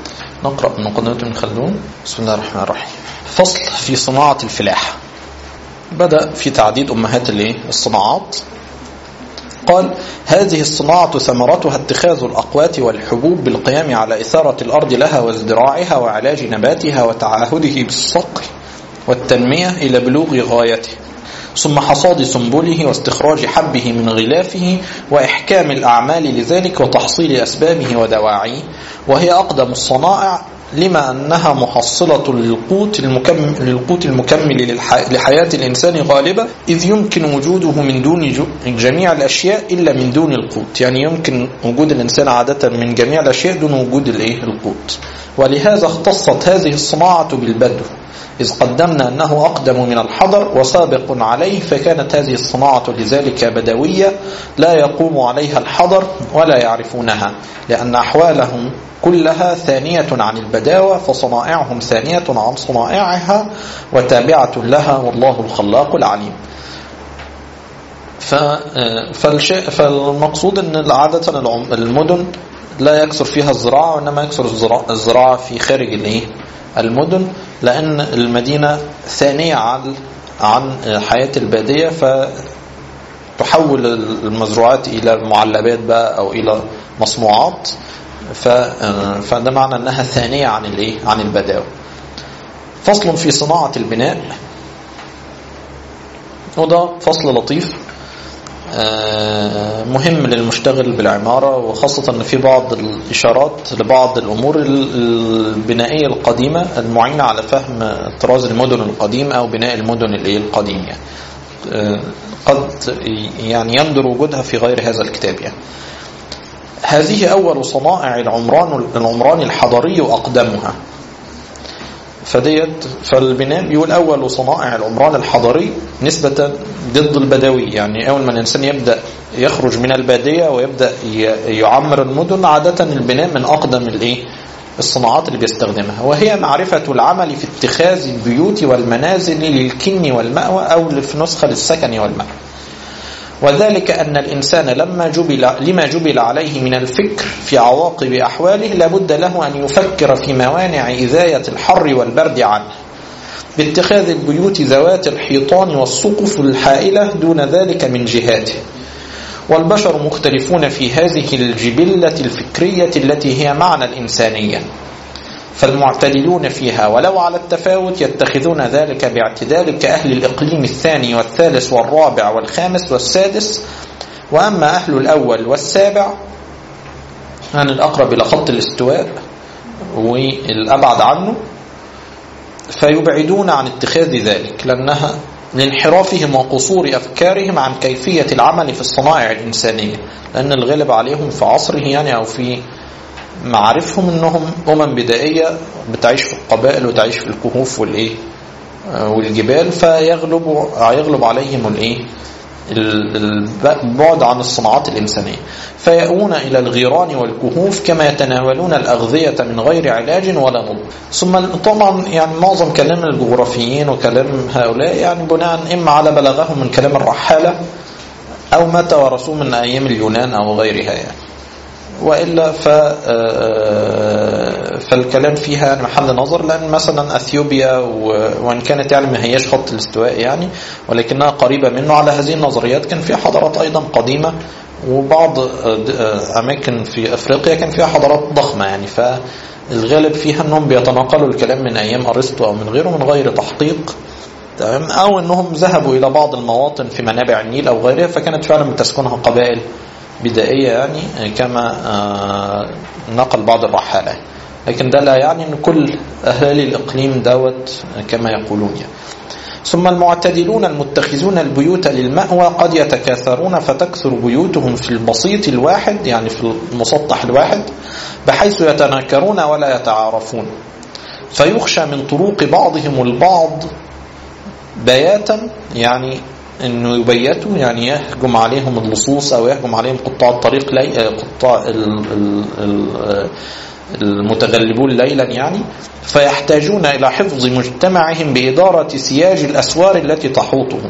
نقرأ من مقدمة ابن خلدون بسم الله الرحمن الرحيم فصل في صناعة الفلاح بدأ في تعديد أمهات الإيه؟ الصناعات قال هذه الصناعة ثمرتها اتخاذ الأقوات والحبوب بالقيام على إثارة الأرض لها وازدراعها وعلاج نباتها وتعاهده بالصقر والتنمية إلى بلوغ غايته ثم حصاد سنبله واستخراج حبه من غلافه وإحكام الأعمال لذلك وتحصيل أسبابه ودواعيه وهي أقدم الصنائع لما أنها محصلة للقوت المكمل, للقوت المكمل للح- لحياة الإنسان غالبا إذ يمكن وجوده من دون جو- جميع الأشياء إلا من دون القوت يعني يمكن وجود الإنسان عادة من جميع الأشياء دون وجود الإيه القوت ولهذا اختصت هذه الصناعة بالبدو إذ قدمنا أنه أقدم من الحضر وسابق عليه فكانت هذه الصناعة لذلك بدوية لا يقوم عليها الحضر ولا يعرفونها لأن أحوالهم كلها ثانية عن البداوة فصنائعهم ثانية عن صنائعها وتابعة لها والله الخلاق العليم ف- فالشيء فالمقصود ان عادة العم- المدن لا يكثر فيها الزراعة وإنما يكثر الزراعة, الزراعة في خارج الايه المدن لأن المدينة ثانية عن عن حياة البادية فتحول المزروعات إلى معلبات بقى أو إلى مصنوعات ف- فده معنى أنها ثانية عن الايه عن البداوة فصل في صناعة البناء وده فصل لطيف آه، مهم للمشتغل بالعمارة وخاصة أن في بعض الإشارات لبعض الأمور ال- البنائية القديمة المعينة على فهم طراز المدن القديم أو بناء المدن الإيه القديم يعني آه، قد يعني يندر وجودها في غير هذا الكتاب يعني هذه أول صنائع العمران العمران الحضري وأقدمها فديت فالبناء بيقول أول صنائع العمران الحضري نسبة ضد البدوي يعني أول ما الإنسان يبدأ يخرج من البادية ويبدأ ي- يعمر المدن عادة البناء من أقدم الإيه الصناعات اللي بيستخدمها وهي معرفة العمل في اتخاذ البيوت والمنازل للكن والمأوى أو في نسخة للسكن والمأوى وذلك أن الإنسان لما جبل لما جبل عليه من الفكر في عواقب أحواله لابد له أن يفكر في موانع إذاية الحر والبرد عنه باتخاذ البيوت ذوات الحيطان والسقف الحائلة دون ذلك من جهاته والبشر مختلفون في هذه الجبلة الفكرية التي هي معنى الإنسانية فالمعتدلون فيها ولو على التفاوت يتخذون ذلك باعتدال كأهل الإقليم الثاني والثالث والرابع والخامس والسادس وأما أهل الأول والسابع عن الأقرب إلى خط الاستواء والأبعد عنه فيبعدون عن اتخاذ ذلك لأنها لانحرافهم وقصور أفكارهم عن كيفية العمل في الصنائع الإنسانية لأن الغالب عليهم في عصره يعني أو في معارفهم أنهم أمم بدائية بتعيش في القبائل وتعيش في الكهوف والإيه آه، والجبال فيغلب يغلب عليهم الإيه ال- البعد عن الصناعات الإنسانية فيأون إلى الغيران والكهوف كما يتناولون الأغذية من غير علاج ولا نضج ثم طبعا يعني معظم كلام الجغرافيين وكلام هؤلاء يعني بناء إما على بلغهم من كلام الرحالة أو ما توارثوه من أيام اليونان أو غيرها يعني وإلا ف آه، فالكلام فيها يعني محل نظر لأن مثلا أثيوبيا و- وإن كانت يعني ما هياش خط الاستواء يعني ولكنها قريبة منه على هذه النظريات كان فيها حضارات أيضا قديمة وبعض آه، د- آه، أماكن في أفريقيا كان فيها حضارات ضخمة يعني فالغالب فيها أنهم بيتناقلوا الكلام من أيام أرسطو أو من غيره من غير تحقيق تمام أو أنهم ذهبوا إلى بعض المواطن في منابع النيل أو غيرها فكانت فعلا بتسكنها قبائل بدائية يعني كما آه، نقل بعض الرحالة لكن ده لا يعني أن كل أهالي الإقليم دوت كما يقولون يعني. ثم المعتدلون المتخذون البيوت للمأوى قد يتكاثرون فتكثر بيوتهم في البسيط الواحد يعني في المسطح الواحد بحيث يتناكرون ولا يتعارفون فيخشى من طروق بعضهم البعض بياتا يعني انه يبيتوا يعني يهجم عليهم اللصوص او يهجم عليهم قطاع الطريق لي... قطاع ال... ال... ال... المتغلبون ليلا يعني فيحتاجون الى حفظ مجتمعهم باداره سياج الاسوار التي تحوطهم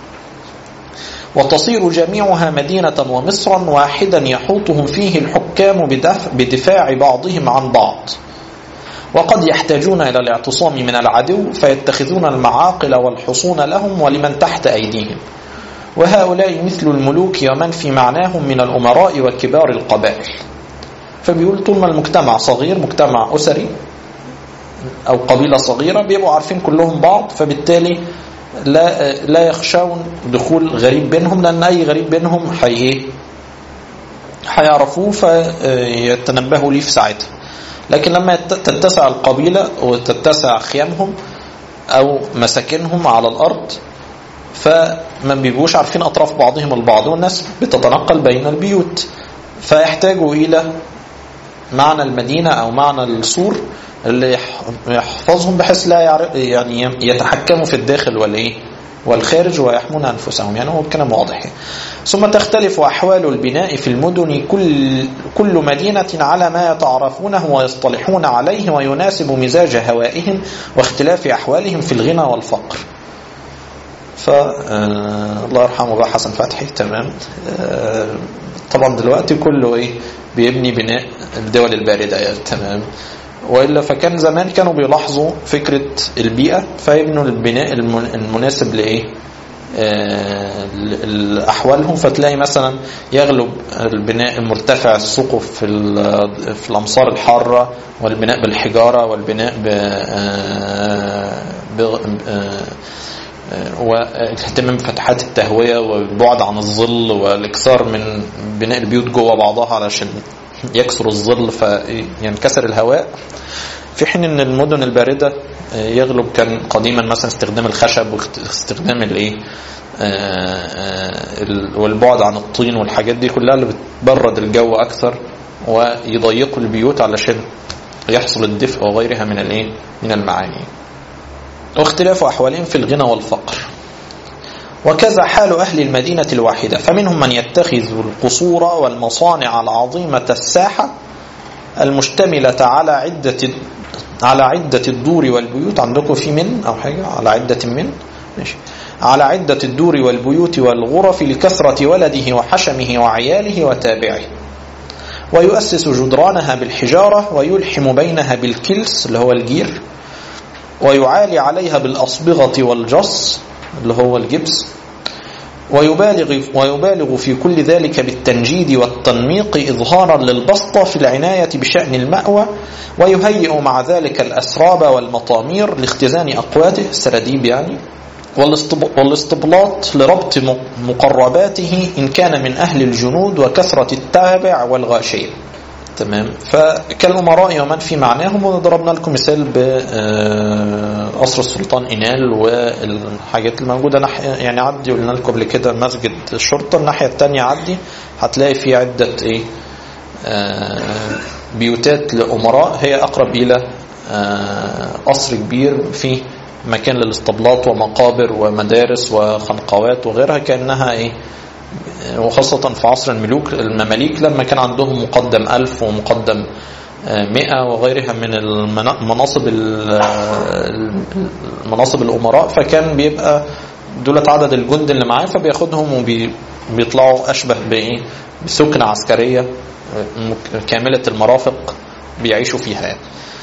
وتصير جميعها مدينة ومصرا واحدا يحوطهم فيه الحكام بدفع, بدفاع بعضهم عن بعض وقد يحتاجون إلى الاعتصام من العدو فيتخذون المعاقل والحصون لهم ولمن تحت أيديهم وهؤلاء مثل الملوك ومن في معناهم من الأمراء وكبار القبائل فبيقول طول ما المجتمع صغير مجتمع أسري أو قبيلة صغيرة بيبقوا عارفين كلهم بعض فبالتالي لا لا يخشون دخول غريب بينهم لأن أي غريب بينهم حي هيعرفوه فيتنبهوا ليه في ساعتها لكن لما تتسع القبيلة وتتسع خيامهم أو مساكنهم على الأرض فما بيبقوش عارفين أطراف بعضهم البعض والناس بتتنقل بين البيوت فيحتاجوا إلى معنى المدينة أو معنى السور اللي يحفظهم بحيث لا يعني يتحكموا في الداخل والايه والخارج ويحمون انفسهم يعني هو الكلام واضح ثم تختلف احوال البناء في المدن كل كل مدينه على ما يتعرفونه ويصطلحون عليه ويناسب مزاج هوائهم واختلاف احوالهم في الغنى والفقر ف الله يرحمه بقى حسن فتحي تمام طبعا دلوقتي كله ايه بيبني بناء الدول البارده يعني تمام والا فكان زمان كانوا بيلاحظوا فكره البيئه فيبنوا البناء المناسب لايه؟ لاحوالهم فتلاقي مثلا يغلب البناء المرتفع السقف في في الامصار الحاره والبناء بالحجاره والبناء ب والاهتمام بفتحات التهويه والبعد عن الظل والاكثار من بناء البيوت جوه بعضها علشان يكثر الظل فينكسر الهواء في حين ان المدن البارده يغلب كان قديما مثلا استخدام الخشب واستخدام الايه والبعد عن الطين والحاجات دي كلها اللي بتبرد الجو اكثر ويضيقوا البيوت علشان يحصل الدفء وغيرها من الايه من المعاني واختلاف احوالهم في الغنى والفقر وكذا حال أهل المدينة الواحدة فمنهم من يتخذ القصور والمصانع العظيمة الساحة المشتملة على عدة على عدة الدور والبيوت عندكم في من أو حاجة على عدة من ماشي على عدة الدور والبيوت والغرف لكثرة ولده وحشمه وعياله وتابعه ويؤسس جدرانها بالحجارة ويلحم بينها بالكلس اللي هو الجير ويعالي عليها بالأصبغة والجص اللي هو الجبس ويبالغ ويبالغ في كل ذلك بالتنجيد والتنميق إظهارا للبسطة في العناية بشأن المأوى ويهيئ مع ذلك الأسراب والمطامير لاختزان أقواته السراديب يعني والاستبلاط لربط مقرباته إن كان من أهل الجنود وكثرة التابع والغاشية تمام فكالأمراء ومن في معناهم وضربنا لكم مثال بقصر السلطان إنال والحاجات الموجودة ناحية يعني عدي قلنا لكم قبل كده مسجد الشرطة الناحية التانية عدي هتلاقي في عدة إيه بيوتات لأمراء هي أقرب إلى قصر كبير فيه مكان للاسطبلات ومقابر ومدارس وخنقوات وغيرها كأنها إيه وخاصة في عصر الملوك المماليك لما كان عندهم مقدم ألف ومقدم مئة وغيرها من المناصب المناصب الأمراء فكان بيبقى دولة عدد الجند اللي معاه فبياخدهم وبيطلعوا أشبه بإيه بسكنة عسكرية كاملة المرافق بيعيشوا فيها يعني.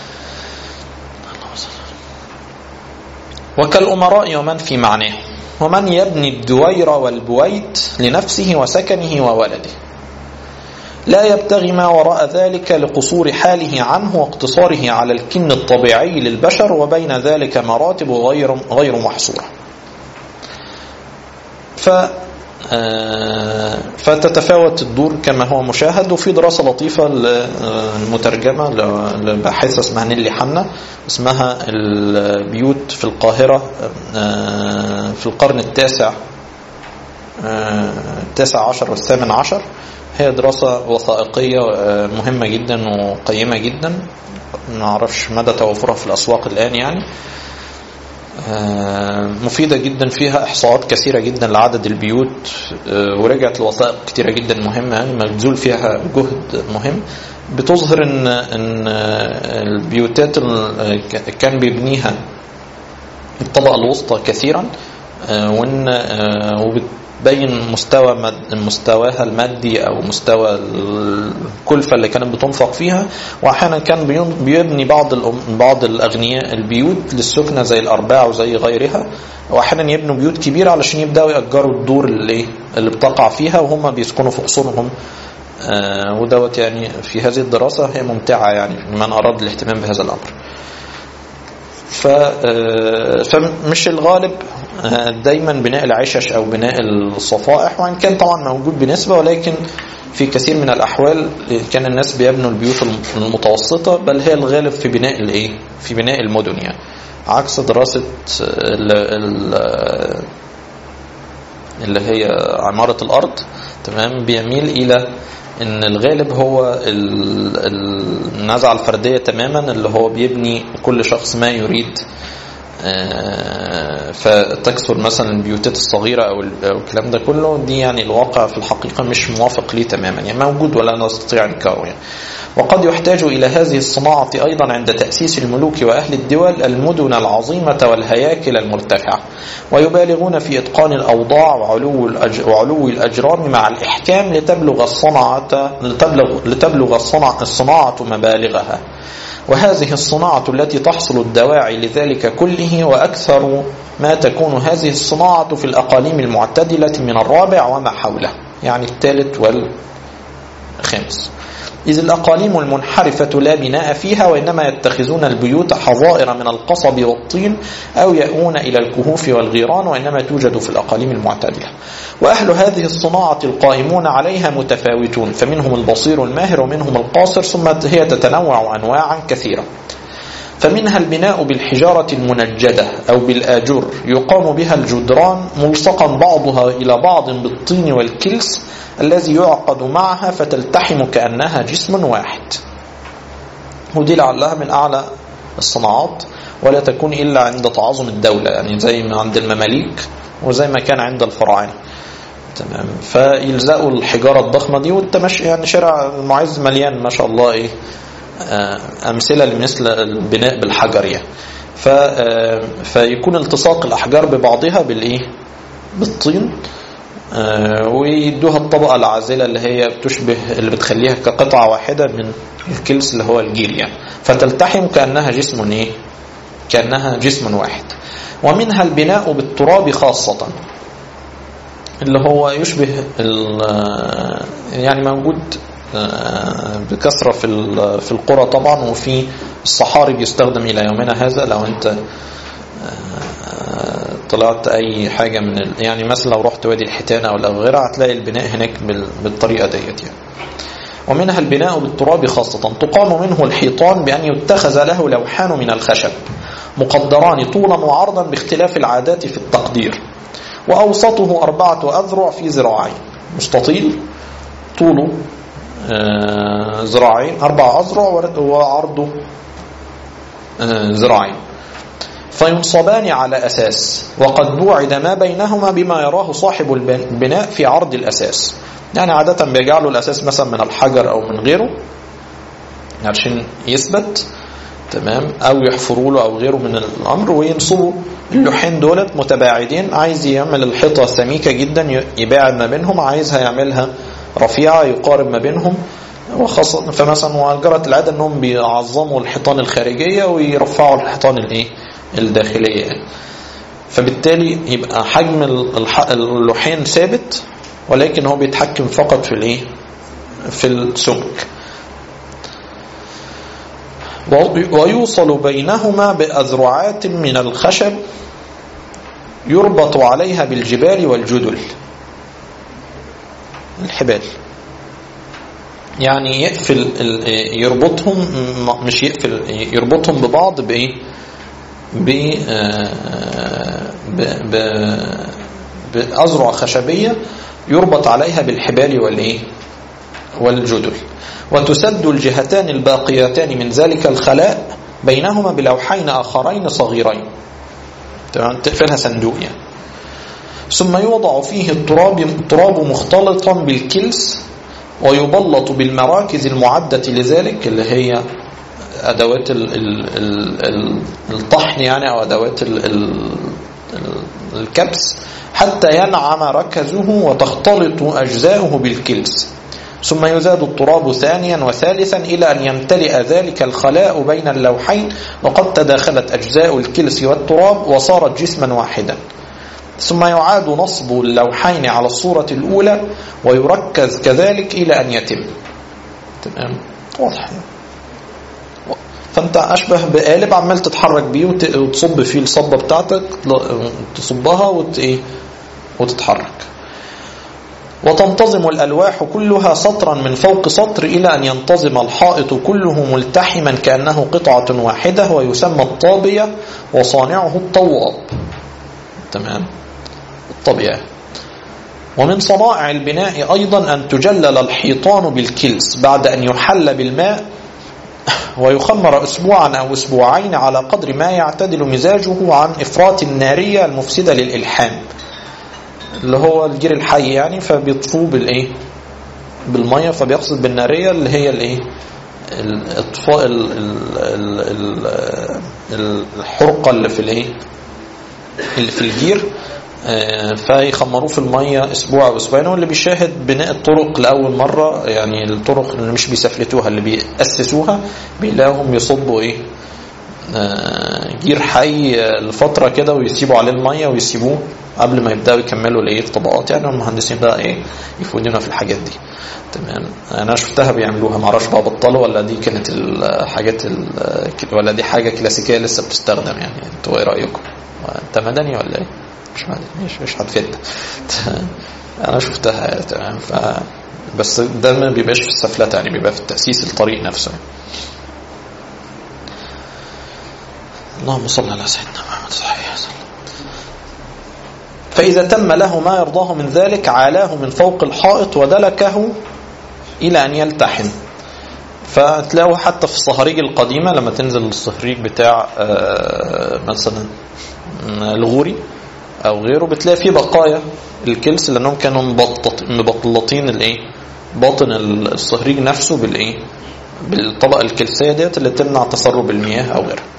وكالأمراء ومن في معناه ومن يبني الدوير والبويت لنفسه وسكنه وولده لا يبتغي ما وراء ذلك لقصور حاله عنه واقتصاره على الكن الطبيعي للبشر وبين ذلك مراتب غير غير محصوره ف فتتفاوت الدور كما هو مشاهد وفي دراسة لطيفة المترجمة لباحثة اسمها نيلي حنا اسمها البيوت في القاهرة في القرن التاسع التاسع عشر والثامن عشر هي دراسة وثائقية مهمة جدا وقيمة جدا ما اعرفش مدى توفرها في الأسواق الآن يعني مفيدة جدا فيها إحصاءات كثيرة جدا لعدد البيوت ورجعت لوثائق كثيرة جدا مهمة يعني مبذول فيها جهد مهم بتظهر ان ان البيوتات كان بيبنيها الطبقة الوسطى كثيرا وان بين مستوى مد مستواها المادي او مستوى الكلفه اللي كانت بتنفق فيها واحيانا كان بيبني بعض بعض الاغنياء البيوت للسكنه زي الارباع وزي غيرها واحيانا يبنوا بيوت كبيره علشان يبداوا ياجروا الدور اللي اللي بتقع فيها وهم بيسكنوا في قصورهم آه ودوت يعني في هذه الدراسه هي ممتعه يعني لمن اراد الاهتمام بهذا الامر. ف فمش الغالب دايما بناء العشش او بناء الصفائح وان كان طبعا موجود بنسبه ولكن في كثير من الاحوال كان الناس بيبنوا البيوت المتوسطه بل هي الغالب في بناء الايه في بناء المدن يعني عكس دراسه اللي هي عماره الارض تمام بيميل الى ان الغالب هو النزعه الفرديه تماما اللي هو بيبني كل شخص ما يريد فتكثر مثلا البيوتات الصغيرة أو الكلام ده كله دي يعني الواقع في الحقيقة مش موافق ليه تماما يعني موجود ولا نستطيع إنكاره يعني وقد يحتاج إلى هذه الصناعة أيضا عند تأسيس الملوك وأهل الدول المدن العظيمة والهياكل المرتفعة ويبالغون في إتقان الأوضاع وعلو, الأج... وعلو الأجرام مع الإحكام لتبلغ الصنعة لتبلغ, لتبلغ الصنع... الصناعة مبالغها وهذه الصناعة التي تحصل الدواعي لذلك كله وأكثر ما تكون هذه الصناعة في الأقاليم المعتدلة من الرابع وما حوله يعني الثالث والخامس إذ الأقاليم المنحرفة لا بناء فيها وإنما يتخذون البيوت حظائر من القصب والطين أو يأوون إلى الكهوف والغيران وإنما توجد في الأقاليم المعتدلة وأهل هذه الصناعة القائمون عليها متفاوتون فمنهم البصير الماهر ومنهم القاصر ثم هي تتنوع أنواعا كثيرة فمنها البناء بالحجارة المنجدة أو بالآجر يقام بها الجدران ملصقا بعضها إلى بعض بالطين والكلس الذي يعقد معها فتلتحم كأنها جسم واحد ودي لعلها من أعلى الصناعات ولا تكون إلا عند تعاظم الدولة يعني زي ما عند المماليك وزي ما كان عند الفراعنة تمام فيلزقوا الحجارة الضخمة دي والتمشي يعني شارع المعز مليان ما شاء الله إيه أمثلة لمثل البناء بالحجر يعني ف فيكون التصاق الأحجار ببعضها بالإيه بالطين ويدوها الطبقة العازلة اللي هي بتشبه اللي بتخليها كقطعة واحدة من الكلس اللي هو الجيل يعني فتلتحم كأنها جسم إيه كأنها جسم واحد ومنها البناء بالتراب خاصة اللي هو يشبه يعني موجود بكثرة في في القرى طبعا وفي الصحاري بيستخدم إلى يومنا هذا لو أنت طلعت أي حاجة من ال... يعني مثلا لو رحت وادي الحيتان أو الأغيرة هتلاقي البناء هناك بالطريقة ديت يعني ومنها البناء بالتراب خاصة تقام منه الحيطان بأن يتخذ له لوحان من الخشب مقدران طولا وعرضا باختلاف العادات في التقدير وأوسطه أربعة أذرع في ذراعين مستطيل طوله ذراعين أربع أذرع وعرضه ذراعين فينصبان على أساس وقد بوعد ما بينهما بما يراه صاحب البناء في عرض الأساس يعني عادة بيجعلوا الأساس مثلا من الحجر أو من غيره عشان يثبت تمام أو يحفروا له أو غيره من الأمر وينصبوا اللوحين دولت متباعدين عايز يعمل الحيطة سميكة جدا يباعد ما بينهم عايزها يعملها رفيعة يقارب ما بينهم وخاصة فمثلا وجرت العادة انهم بيعظموا الحيطان الخارجية ويرفعوا الحيطان الايه الداخلية فبالتالي يبقى حجم اللوحين ثابت ولكن هو بيتحكم فقط في الايه في السمك ويوصل بينهما بأذرعات من الخشب يربط عليها بالجبال والجدل الحبال يعني يقفل يربطهم مش يقفل يربطهم ببعض بايه بأذرع خشبية يربط عليها بالحبال والايه والجدل وتسد الجهتان الباقيتان من ذلك الخلاء بينهما بلوحين آخرين صغيرين تمام تقفلها صندوق يعني ثم يوضع فيه التراب التراب مختلطا بالكلس ويبلط بالمراكز المعدة لذلك اللي هي أدوات ال ال ال الطحن يعني أو أدوات ال ال الكبس حتى ينعم ركزه وتختلط أجزاؤه بالكلس ثم يزاد التراب ثانيا وثالثا إلى أن يمتلئ ذلك الخلاء بين اللوحين وقد تداخلت أجزاء الكلس والتراب وصارت جسما واحدا ثم يعاد نصب اللوحين على الصورة الأولى ويركز كذلك إلى أن يتم تمام واضح فانت اشبه بقالب عمال تتحرك بيه وتصب فيه الصبه بتاعتك تصبها وت ايه وتتحرك وتنتظم الألواح كلها سطرا من فوق سطر إلى أن ينتظم الحائط كله ملتحما كأنه قطعة واحدة ويسمى الطابية وصانعه الطواب تمام الطبيعة ومن صنائع البناء أيضا أن تجلل الحيطان بالكلس بعد أن يحل بالماء ويخمر أسبوعا أو أسبوعين على قدر ما يعتدل مزاجه عن إفراط النارية المفسدة للإلحام اللي هو الجير الحي يعني فبيطفوه بالإيه بالمية فبيقصد بالنارية اللي هي الإيه الاطفاء الحرقة اللي في الإيه اللي في الجير فيخمروه في المية اسبوع او اسبوعين واللي بيشاهد بناء الطرق لاول مره يعني الطرق اللي مش بيسفلتوها اللي بيأسسوها بيلاقوهم يصبوا ايه جير حي لفتره كده ويسيبوا عليه الميه ويسيبوه قبل ما يبداوا يكملوا الايه الطبقات يعني المهندسين بقى ايه يفيدونا في الحاجات دي تمام انا شفتها بيعملوها ما اعرفش بقى بطلوا ولا دي كانت الحاجات ولا دي حاجه كلاسيكيه لسه بتستخدم يعني انتوا ايه رايكم انت مدني ولا ايه مش مش مش هتفيدنا انا شفتها تمام ف بس ده ما بيبقاش في السفلات يعني بيبقى في التأسيس الطريق نفسه اللهم صل على سيدنا محمد صلى الله عليه وسلم فإذا تم له ما يرضاه من ذلك عالاه من فوق الحائط ودلكه إلى أن يلتحم فتلاقوا حتى في الصهاريج القديمة لما تنزل الصهريج بتاع مثلا الغوري او غيره بتلاقي فيه بقايا الكلس لانهم كانوا مبطط مبطلطين الايه باطن الصهريج نفسه بالايه بالطبقه الكلسيه ديت اللي تمنع تسرب المياه او غيرها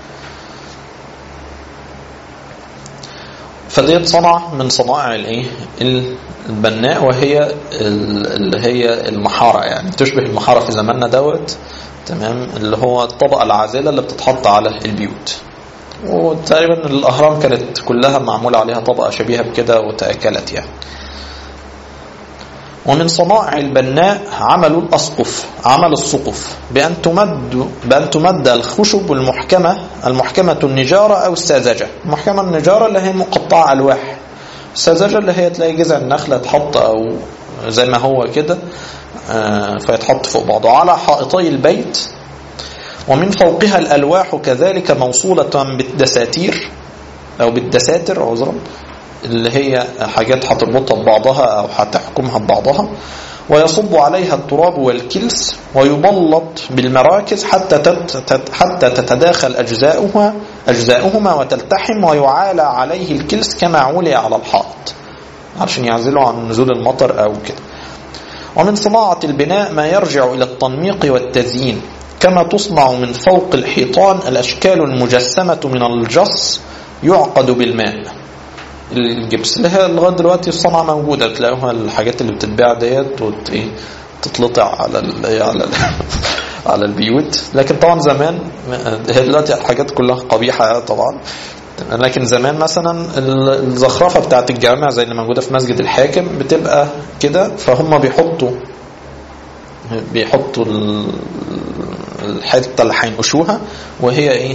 فديت صنعة من صنائع الايه البناء وهي اللي هي المحارة يعني تشبه المحارة في زماننا دوت تمام اللي هو الطبقة العازلة اللي بتتحط على البيوت وتقريبا الأهرام كانت كلها معمولة عليها طبقة شبيهة بكده وتأكلت يعني ومن صنائع البناء عمل الأسقف عمل السقف بأن تمد بأن تمد الخشب المحكمة المحكمة النجارة أو الساذجة المحكمة النجارة اللي هي مقطعة ألواح الساذجة اللي هي تلاقي جذع النخلة تحط أو زي ما هو كده فيتحط فوق بعضه على حائطي البيت ومن فوقها الألواح كذلك موصولة بالدساتير أو بالدساتر عذرا اللي هي حاجات هتربطها ببعضها أو هتحكمها ببعضها ويصب عليها التراب والكلس ويبلط بالمراكز حتى تت حتى تتداخل أجزاؤها أجزاؤهما وتلتحم ويعالى عليه الكلس كما علي على الحائط عشان يعزله عن نزول المطر أو كده ومن صناعة البناء ما يرجع إلى التنميق والتزيين كما تصنع من فوق الحيطان الأشكال المجسمة من الجص يعقد بالماء الجبس اللي هي لغايه دلوقتي الصنعه موجوده تلاقوها الحاجات اللي بتتباع ديت وت ايه تتلطع على ال على ال على البيوت لكن طبعا زمان هي دلوقتي الحاجات كلها قبيحه طبعا لكن زمان مثلا الزخرفه بتاعت الجامع زي اللي موجوده في مسجد الحاكم بتبقى كده فهم بيحطوا بيحطوا الحته اللي هينقشوها وهي ايه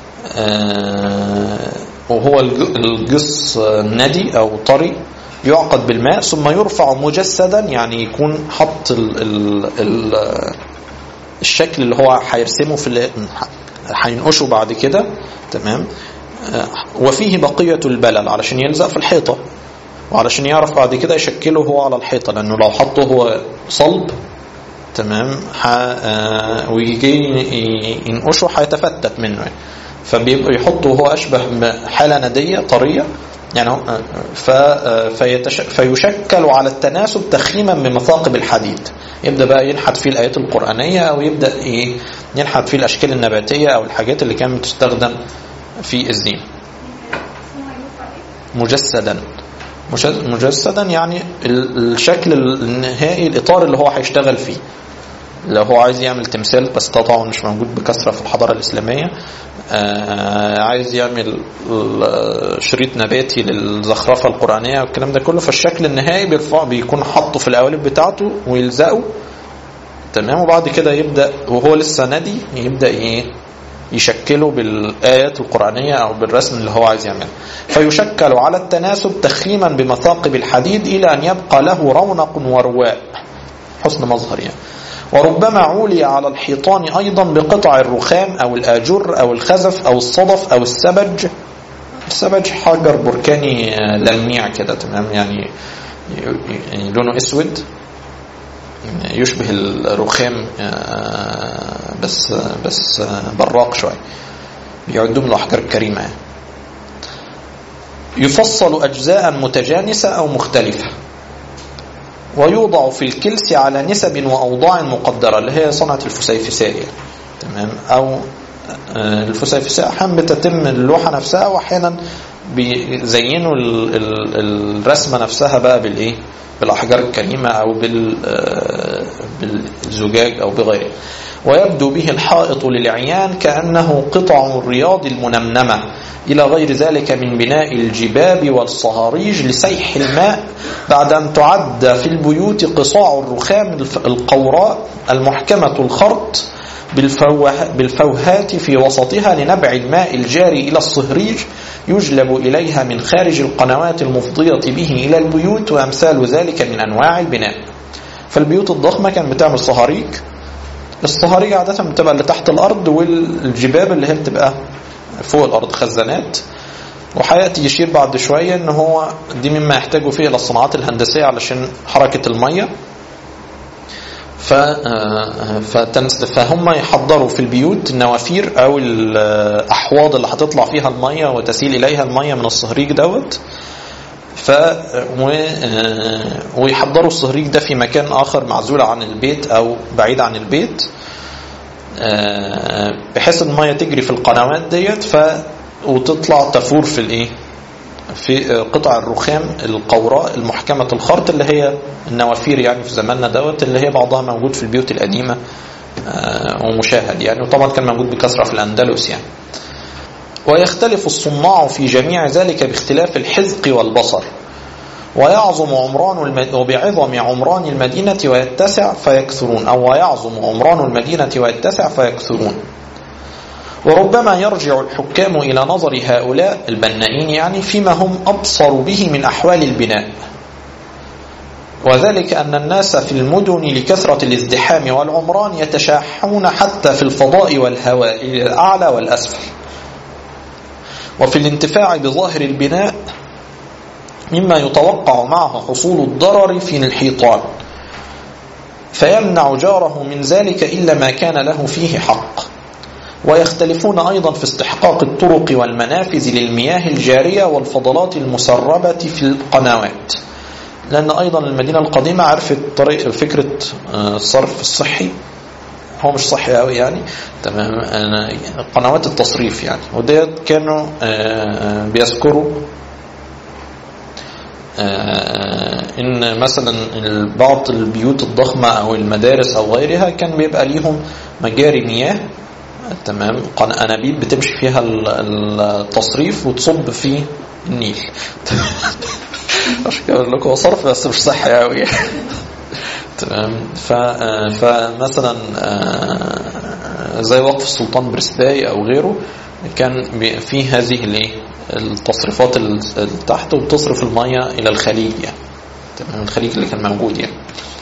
آه وهو الجص ندي او طري يعقد بالماء ثم يرفع مجسدا يعني يكون حط ال ال ال الشكل اللي هو هيرسمه في هينقشه بعد كده تمام وفيه بقية البلل علشان يلزق في الحيطة وعلشان يعرف بعد كده يشكله هو على الحيطة لأنه لو حطه هو صلب تمام ويجي ينقشه هيتفتت منه فبيبقى يحطه وهو أشبه بحالة ندية طرية يعني فيتش... فيشكل على التناسب تخيما بمثاقب الحديد يبدا بقى ينحت فيه الايات القرانيه او يبدا ايه ينحت فيه الاشكال النباتيه او الحاجات اللي كانت بتستخدم في الزين مجسدا مجسدا يعني الشكل النهائي الإطار اللي هو هيشتغل فيه لو هو عايز يعمل تمثال بس ده طبعا مش موجود بكثرة في الحضارة الإسلامية آه عايز يعمل شريط نباتي للزخرفة القرآنية والكلام ده كله فالشكل النهائي بيرفع بيكون حاطه في القوالب بتاعته ويلزقه تمام وبعد كده يبدأ وهو لسه ندي يبدأ ايه يشكله بالآيات القرآنية أو بالرسم اللي هو عايز يعمله فيشكل على التناسب تخريما بمثاقب الحديد إلى أن يبقى له رونق ورواء حسن مظهر يعني وربما عولي على الحيطان أيضا بقطع الرخام أو الآجر أو الخزف أو الصدف أو السبج السبج حجر بركاني لميع كده تمام يعني يعني لونه اسود يشبه الرخام بس بس براق شويه بيعدوا من الاحجار الكريمه يعني. يفصل اجزاء متجانسه او مختلفه ويوضع في الكلس على نسب واوضاع مقدره اللي هي صنعه الفسيفساء يعني. تمام او الفسيفساء احيانا بتتم اللوحه نفسها واحيانا بيزينوا الرسمه نفسها بقى بالايه بالاحجار الكريمه او بالزجاج او بغيره ويبدو به الحائط للعيان كانه قطع الرياض المنمنمه الى غير ذلك من بناء الجباب والصهاريج لسيح الماء بعد ان تعد في البيوت قصاع الرخام القوراء المحكمه الخرط بالفوه بالفوهات في وسطها لنبع الماء الجاري إلى الصهريج يجلب إليها من خارج القنوات المفضية به إلى البيوت وأمثال ذلك من أنواع البناء فالبيوت الضخمة كان بتعمل صهاريج الصهاريج عادة بتبقى اللي تحت الأرض والجباب اللي هي بتبقى فوق الأرض خزانات وحياتي يشير بعد شوية ان هو دي مما يحتاجوا فيه الى الصناعات الهندسية علشان حركة المية فهم يحضروا في البيوت النوافير او الاحواض اللي هتطلع فيها الميه وتسيل اليها الميه من الصهريج دوت ف ويحضروا الصهريج ده في مكان اخر معزول عن البيت او بعيد عن البيت بحيث الميه تجري في القنوات ديت ف وتطلع تفور في الايه في قطع الرخام القوراء المحكمة الخرط اللي هي النوافير يعني في زماننا دوت اللي هي بعضها موجود في البيوت القديمة ومشاهد يعني وطبعا كان موجود بكثرة في الأندلس يعني ويختلف الصناع في جميع ذلك باختلاف الحذق والبصر ويعظم عمران المد... وبعظم عمران المدينة ويتسع فيكثرون أو ويعظم عمران المدينة ويتسع فيكثرون وربما يرجع الحكام إلى نظر هؤلاء البنائين يعني فيما هم أبصر به من أحوال البناء وذلك أن الناس في المدن لكثرة الازدحام والعمران يتشاحون حتى في الفضاء والهواء الأعلى والأسفل وفي الانتفاع بظاهر البناء مما يتوقع معه حصول الضرر في الحيطان فيمنع جاره من ذلك إلا ما كان له فيه حق ويختلفون أيضا في استحقاق الطرق والمنافذ للمياه الجارية والفضلات المسربة في القنوات لأن أيضا المدينة القديمة عرفت طريق فكرة الصرف الصحي هو مش صحي قوي يعني تمام قنوات التصريف يعني وديت كانوا بيذكروا ان مثلا بعض البيوت الضخمه او المدارس او غيرها كان بيبقى ليهم مجاري مياه تمام انابيب بتمشي فيها التصريف وتصب في النيل عشان كده اقول لكم هو صرف بس مش صحي قوي تمام فمثلا زي وقف السلطان برسباي او غيره كان في هذه الايه التصريفات اللي تحت وبتصرف الميه الى الخليج يعني تمام الخليج اللي كان موجود يعني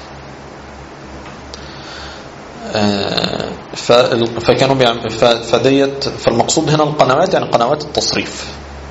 فكانوا بيعمل فديت فالمقصود هنا القنوات يعني قنوات التصريف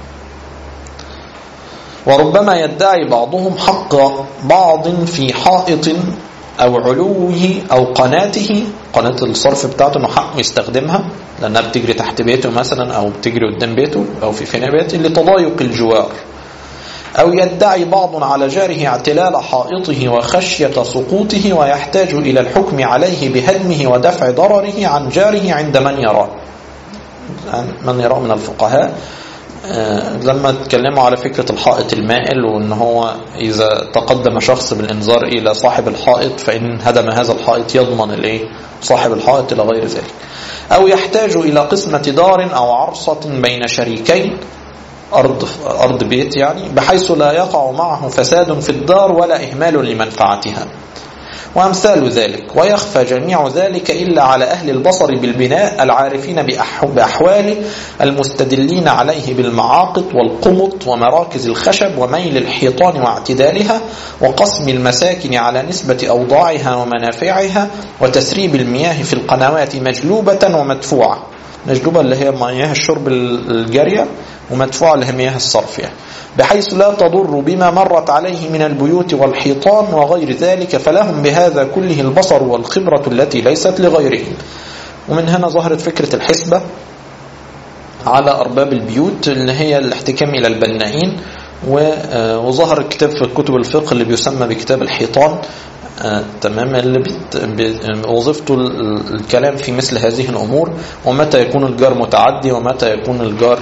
وربما يدعي بعضهم حق بعض في حائط أو علوه أو قناته قناة الصرف بتاعته إنه حق يستخدمها لأنها بتجري تحت بيته مثلا أو بتجري قدام بيته أو في فناء بيته لتضايق الجوار أو يدعي بعض على جاره اعتلال حائطه وخشية سقوطه ويحتاج إلى الحكم عليه بهدمه ودفع ضرره عن جاره عند من يراه من يراه من الفقهاء آه، لما اتكلموا على فكرة الحائط المائل وان هو اذا تقدم شخص بالانذار الى صاحب الحائط فان هدم هذا الحائط يضمن الايه صاحب الحائط الى غير ذلك او يحتاج الى قسمة دار او عرصة بين شريكين أرض, أرض بيت يعني بحيث لا يقع معه فساد في الدار ولا إهمال لمنفعتها وأمثال ذلك ويخفى جميع ذلك إلا على أهل البصر بالبناء العارفين بأحواله المستدلين عليه بالمعاقد والقمط ومراكز الخشب وميل الحيطان واعتدالها وقسم المساكن على نسبة أوضاعها ومنافعها وتسريب المياه في القنوات مجلوبة ومدفوعة مجلوبة اللي هي مياه الشرب الجارية ومدفوعة اللي هي مياه الصرف يعني بحيث لا تضر بما مرت عليه من البيوت والحيطان وغير ذلك فلهم بهذا كله البصر والخبرة التي ليست لغيرهم ومن هنا ظهرت فكرة الحسبة على أرباب البيوت اللي هي الاحتكام إلى البنائين وظهر كتاب في كتب الفقه اللي بيسمى بكتاب الحيطان آه تمام اللي بيت وظيفته الكلام في مثل هذه الأمور ومتى يكون الجار متعدي ومتى يكون الجار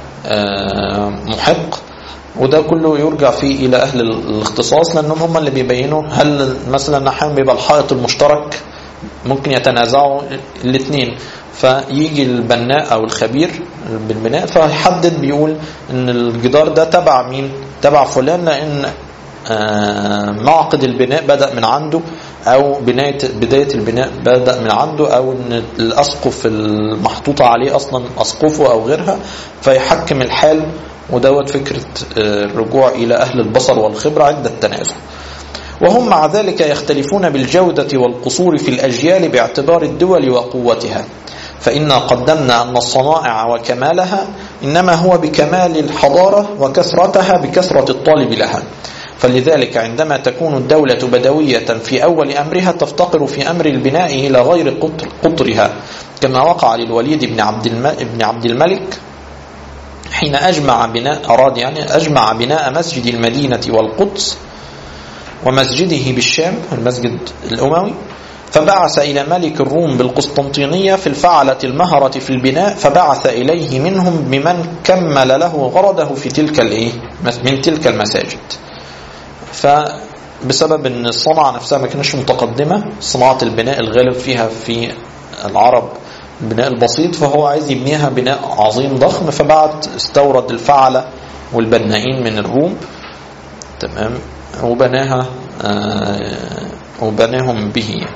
آه محق وده كله يرجع فيه إلى أهل الاختصاص لأنهم هم اللي بيبينوا هل مثلا أحيانا بيبقى الحائط المشترك ممكن يتنازعوا الاثنين فيجي البناء أو الخبير بالبناء فيحدد بيقول ان الجدار ده تبع مين تبع فلان لأن معقد البناء بدأ من عنده أو بناية بداية البناء بدأ من عنده أو أن الأسقف المحطوطة عليه أصلا أسقفه أو غيرها فيحكم الحال ودوت فكرة الرجوع إلى أهل البصر والخبرة عند التنازع وهم مع ذلك يختلفون بالجودة والقصور في الأجيال باعتبار الدول وقوتها فإنا قدمنا أن الصنائع وكمالها إنما هو بكمال الحضارة وكثرتها بكثرة الطالب لها فلذلك عندما تكون الدولة بدوية في أول أمرها تفتقر في أمر البناء إلى غير قطر قطرها كما وقع للوليد بن عبد بن عبد الملك حين أجمع بناء أراد يعني أجمع بناء مسجد المدينة والقدس ومسجده بالشام المسجد الأموي فبعث إلى ملك الروم بالقسطنطينية في الفعلة المهرة في البناء فبعث إليه منهم بمن كمل له غرضه في تلك الإيه من تلك المساجد فبسبب ان الصنعة نفسها ما كانتش متقدمة صناعة البناء الغالب فيها في العرب البناء البسيط فهو عايز يبنيها بناء عظيم ضخم فبعت استورد الفعلة والبنائين من الروم تمام وبناها وبناهم به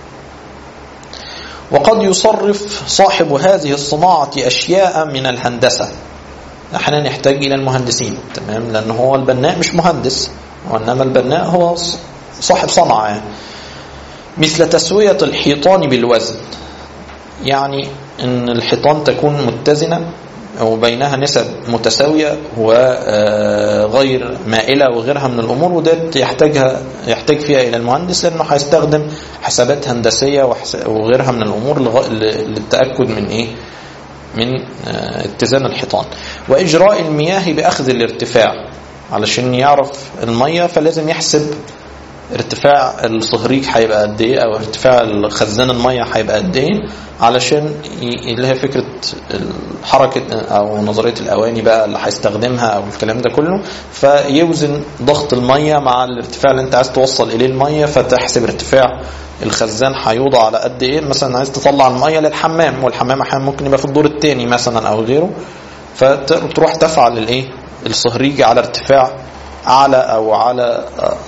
وقد يصرف صاحب هذه الصناعة أشياء من الهندسة احنا نحتاج إلى المهندسين تمام لأن هو البناء مش مهندس وإنما البناء هو صاحب صنعة يعني. مثل تسوية الحيطان بالوزن يعني ان الحيطان تكون متزنة وبينها نسب متساوية وغير مائلة وغيرها من الأمور وده يحتاجها يحتاج فيها إلى المهندس لأنه هيستخدم حسابات هندسية وغيرها من الأمور للتأكد من إيه من اتزان الحيطان وإجراء المياه بأخذ الارتفاع علشان يعرف المية فلازم يحسب ارتفاع الصهريج هيبقى قد ايه او ارتفاع خزان الميه هيبقى قد ايه علشان اللي هي فكره حركه او نظريه الاواني بقى اللي هيستخدمها او الكلام ده كله فيوزن ضغط الميه مع الارتفاع اللي انت عايز توصل اليه الميه فتحسب ارتفاع الخزان هيوضع على قد ايه مثلا عايز تطلع الميه للحمام والحمام احيانا ممكن يبقى في الدور الثاني مثلا او غيره فتروح تفعل الايه الصهريج على ارتفاع أعلى أو على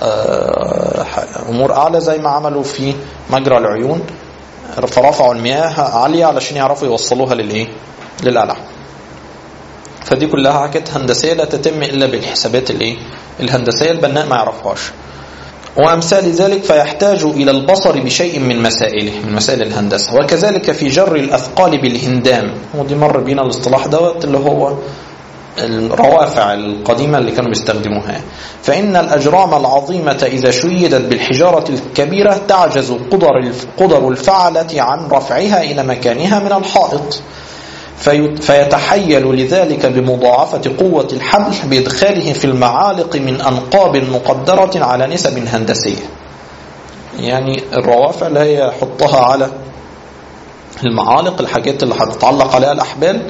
أمور أعلى زي ما عملوا في مجرى العيون فرفعوا المياه عالية علشان يعرفوا يوصلوها للإيه؟ للقلع فدي كلها حاجات هندسية لا تتم إلا بالحسابات الإيه؟ الهندسية البناء ما يعرفهاش وأمثال ذلك فيحتاج إلى البصر بشيء من مسائله من مسائل الهندسة وكذلك في جر الأثقال بالهندام ودي مر بينا الاصطلاح دوت اللي هو الروافع القديمة اللي كانوا بيستخدموها فإن الأجرام العظيمة إذا شيدت بالحجارة الكبيرة تعجز قدر قدر الفعلة عن رفعها إلى مكانها من الحائط فيتحيل لذلك بمضاعفة قوة الحمل بإدخاله في المعالق من أنقاب مقدرة على نسب هندسية يعني الروافع اللي هي يحطها على المعالق الحاجات اللي هتتعلق عليها الأحبال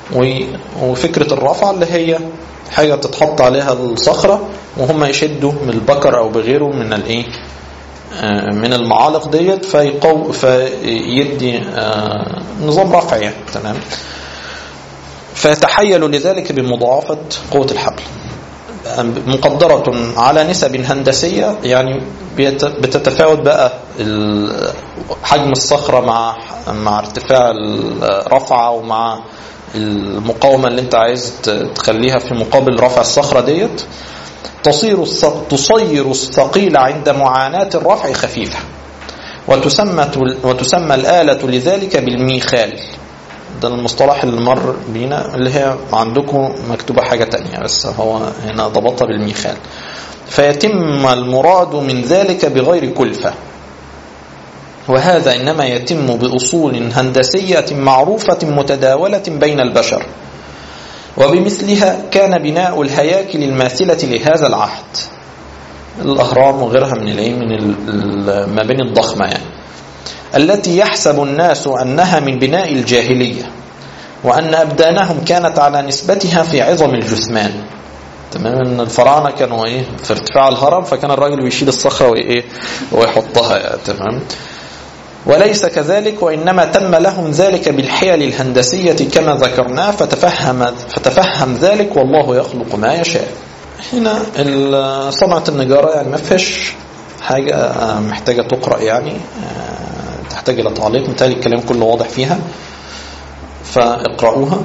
وفكرة الرفع اللي هي حاجة تتحط عليها الصخرة وهم يشدوا من البكر أو بغيره من الإيه من المعالق ديت فيقو فيدي نظام رفع يعني تمام فيتحيل لذلك بمضاعفة قوة الحبل مقدرة على نسب هندسية يعني بتتفاوت بقى حجم الصخرة مع مع ارتفاع الرفعة ومع المقاومة اللي انت عايز تخليها في مقابل رفع الصخرة ديت تصير تصير الثقيل عند معاناة الرفع خفيفة وتسمى وتسمى الآلة لذلك بالميخال ده المصطلح اللي مر بينا اللي هي عندكم مكتوبة حاجة تانية بس هو هنا ضبطها بالميخال فيتم المراد من ذلك بغير كلفة وهذا إنما يتم بأصول هندسية معروفة متداولة بين البشر وبمثلها كان بناء الهياكل الماثلة لهذا العهد الأهرام وغيرها من من المباني الضخمة يعني التي يحسب الناس أنها من بناء الجاهلية وأن أبدانهم كانت على نسبتها في عظم الجثمان تمام ان الفراعنه كانوا ايه في ارتفاع الهرم فكان الراجل بيشيل الصخره وايه ويحطها يعني تمام وليس كذلك وإنما تم لهم ذلك بالحيل الهندسية كما ذكرناه فتفهم, فتفهم ذلك والله يخلق ما يشاء هنا صنعة النجارة يعني ما فيش حاجة محتاجة تقرأ يعني تحتاج إلى تعليق مثالي الكلام كله واضح فيها فاقرأوها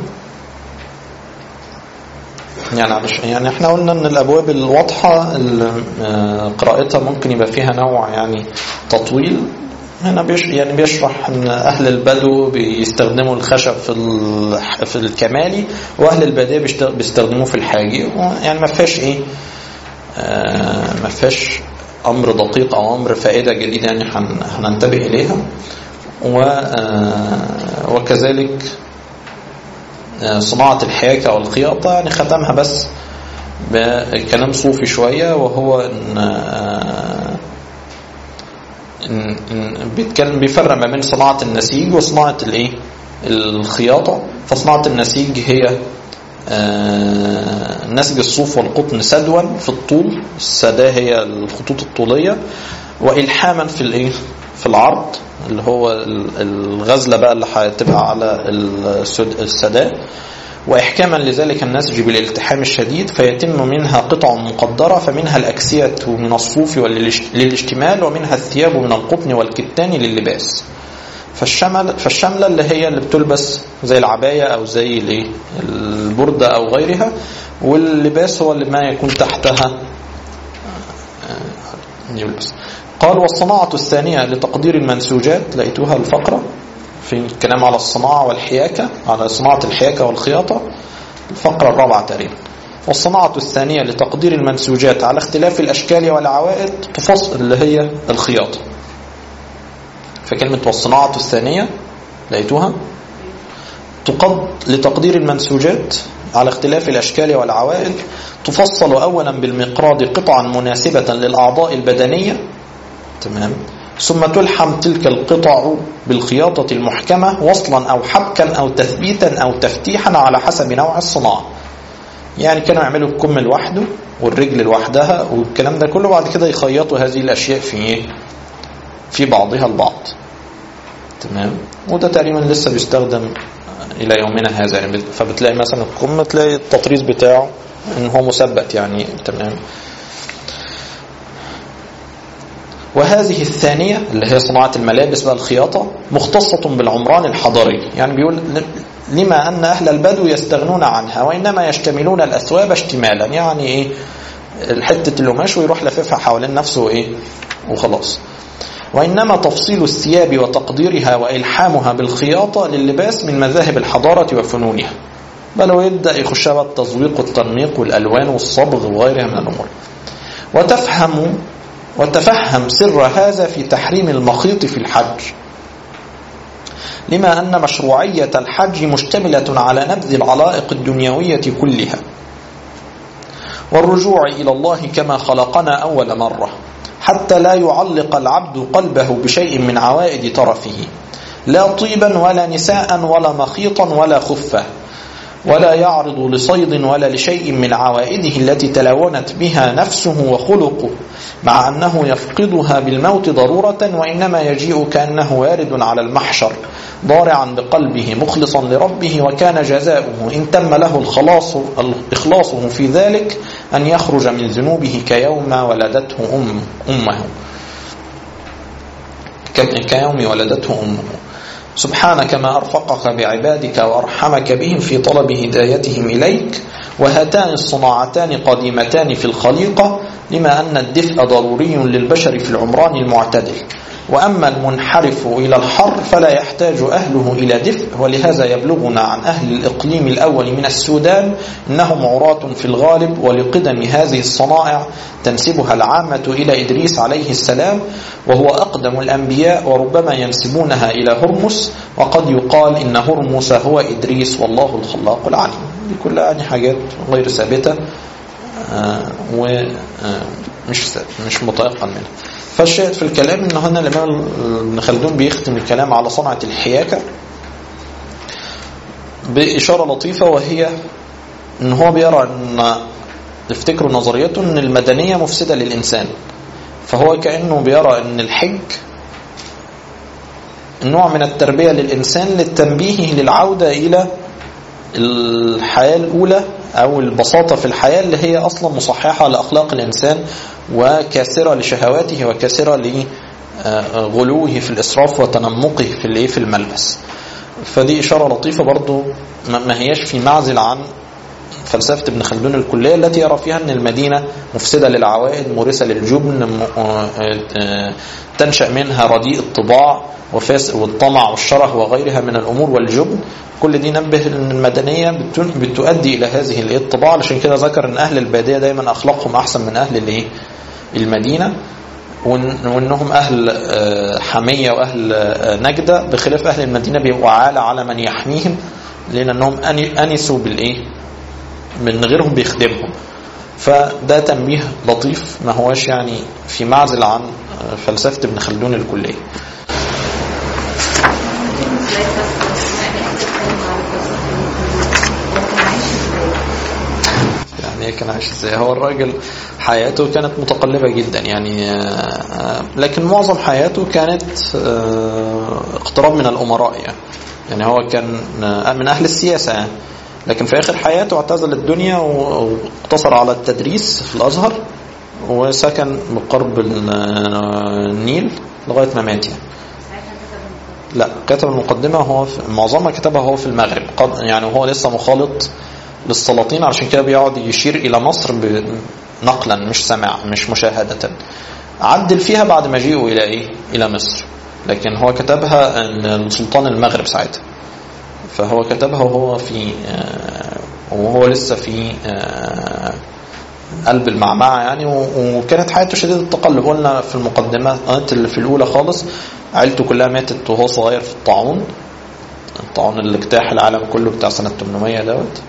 يعني يعني احنا قلنا ان الابواب الواضحه قراءتها ممكن يبقى فيها نوع يعني تطويل هنا بيش يعني بيشرح ان اهل البدو بيستخدموا الخشب في في الكمالي واهل الباديه بيستخدموه في الحاجي يعني ما فيهاش ايه آه ما فيهاش امر دقيق او امر فائده جديده يعني هننتبه اليها و آه وكذلك آه صناعه الحياكه والخياطه يعني ختمها بس بكلام صوفي شويه وهو ان بيتكلم بيفرق ما بين صناعة النسيج وصناعة الايه الخياطة فصناعة النسيج هي نسج الصوف والقطن سدوا في الطول السداة هي الخطوط الطولية وإلحاما في الايه في العرض اللي هو الغزلة بقى اللي هتبقى على السداة وإحكاما لذلك النسج بالالتحام الشديد فيتم منها قطع مقدرة فمنها الأكسية من الصوف للاشتمال ومنها الثياب من القطن والكتان للباس فالشمل فالشملة اللي هي اللي بتلبس زي العباية أو زي الايه البردة أو غيرها واللباس هو اللي ما يكون تحتها يلبس قال والصناعة الثانية لتقدير المنسوجات لقيتوها الفقرة في الكلام على الصناعة والحياكة على صناعة الحياكة والخياطة الفقرة الرابعة تقريبا والصناعة الثانية لتقدير المنسوجات على اختلاف الأشكال والعوائد تفصل اللي هي الخياطة فكلمة والصناعة الثانية لقيتوها تقد لتقدير المنسوجات على اختلاف الأشكال والعوائد تفصل أولا بالمقراض قطعا مناسبة للأعضاء البدنية تمام ثم تلحم تلك القطع بالخياطة المحكمة وصلا أو حبكا أو تثبيتا أو تفتيحا على حسب نوع الصناعة يعني كانوا يعملوا الكم لوحده والرجل لوحدها والكلام ده كله بعد كده يخيطوا هذه الأشياء في إيه؟ في بعضها البعض تمام وده تقريبا لسه بيستخدم إلى يومنا هذا يعني فبتلاقي مثلا الكم تلاقي التطريز بتاعه إن هو مثبت يعني تمام وهذه الثانية اللي هي صناعة الملابس بقى الخياطة مختصة بالعمران الحضري يعني بيقول لما أن أهل البدو يستغنون عنها وإنما يشتملون الأثواب اشتمالا يعني إيه الحتة القماش ويروح لففها حوالين نفسه إيه وخلاص وإنما تفصيل الثياب وتقديرها وإلحامها بالخياطة للباس من مذاهب الحضارة وفنونها بل ويبدأ يخش بقى التزويق والترميق والألوان والصبغ وغيرها من الأمور وتفهم وتفهم سر هذا في تحريم المخيط في الحج لما أن مشروعية الحج مشتملة على نبذ العلائق الدنيوية كلها والرجوع إلى الله كما خلقنا أول مرة حتى لا يعلق العبد قلبه بشيء من عوائد طرفه لا طيبا ولا نساء ولا مخيطا ولا خفة ولا يعرض لصيد ولا لشيء من عوائده التي تلونت بها نفسه وخلقه مع أنه يفقدها بالموت ضرورة وإنما يجيء كأنه وارد على المحشر ضارعا بقلبه مخلصا لربه وكان جزاؤه إن تم له الخلاص إخلاصه في ذلك أن يخرج من ذنوبه كيوم ولدته أم أمه كيوم ولدته أمه سبحانك ما أرفقك بعبادك وأرحمك بهم في طلب هدايتهم إليك وهاتان الصناعتان قديمتان في الخليقة لما أن الدفء ضروري للبشر في العمران المعتدل وأما المنحرف إلى الحر فلا يحتاج أهله إلى دفء ولهذا يبلغنا عن أهل الإقليم الأول من السودان أنهم عراة في الغالب ولقدم هذه الصنائع تنسبها العامة إلى إدريس عليه السلام وهو أقدم الأنبياء وربما ينسبونها إلى هرمس وقد يقال إن هرمس هو إدريس والله الخلاق العليم دي كلها يعني حاجات غير ثابتة ومش مش متيقن منها فالشاهد في الكلام ان هنا الامام ابن خلدون بيختم الكلام على صنعة الحياكة بإشارة لطيفة وهي ان هو بيرى ان تفتكروا نظريته ان المدنية مفسدة للإنسان فهو كأنه بيرى ان الحج نوع من التربية للإنسان للتنبيه للعودة إلى الحياة الأولى أو البساطة في الحياة اللي هي أصلا مصححة لأخلاق الإنسان وكاسرة لشهواته وكاسرة لغلوه في الإسراف وتنمقه في الإيه في الملبس فدي إشارة لطيفة برضو ما هياش في معزل عن فلسفة ابن خلدون الكلية التي يرى فيها أن المدينة مفسدة للعوائد مورثة للجبن تنشأ منها رديء الطباع والطمع والشره وغيرها من الأمور والجبن كل دي نبه ان المدنيه بتؤدي الى هذه الطباع علشان كده ذكر ان اهل الباديه دايما اخلاقهم احسن من اهل الايه المدينه وانهم اهل حميه واهل نجده بخلاف اهل المدينه بيبقوا عالة على من يحميهم لانهم انسوا بالايه من غيرهم بيخدمهم فده تنبيه لطيف ما هوش يعني في معزل عن فلسفه ابن خلدون الكليه يعني كان عايش ازاي هو الراجل حياته كانت متقلبة جدا يعني لكن معظم حياته كانت اقتراب من الأمراء يعني يعني هو كان من أهل السياسة يعني لكن في آخر حياته اعتزل الدنيا واقتصر على التدريس في الأزهر وسكن بقرب النيل لغاية ما مات يعني لا كتب المقدمة هو في معظمها كتبها هو في المغرب يعني وهو لسه مخالط للسلاطين عشان كده بيقعد يشير إلى مصر نقلا مش سماع مش مشاهدة عدل فيها بعد مجيئه إلى إيه؟ إلى مصر لكن هو كتبها لسلطان المغرب ساعتها فهو كتبها وهو في وهو لسه في قلب المعمعة يعني وكانت حياته شديدة التقلب قلنا في المقدمات اللي في الأولى خالص عيلته كلها ماتت وهو صغير في الطاعون الطاعون اللي اجتاح العالم كله بتاع سنة 800 دوت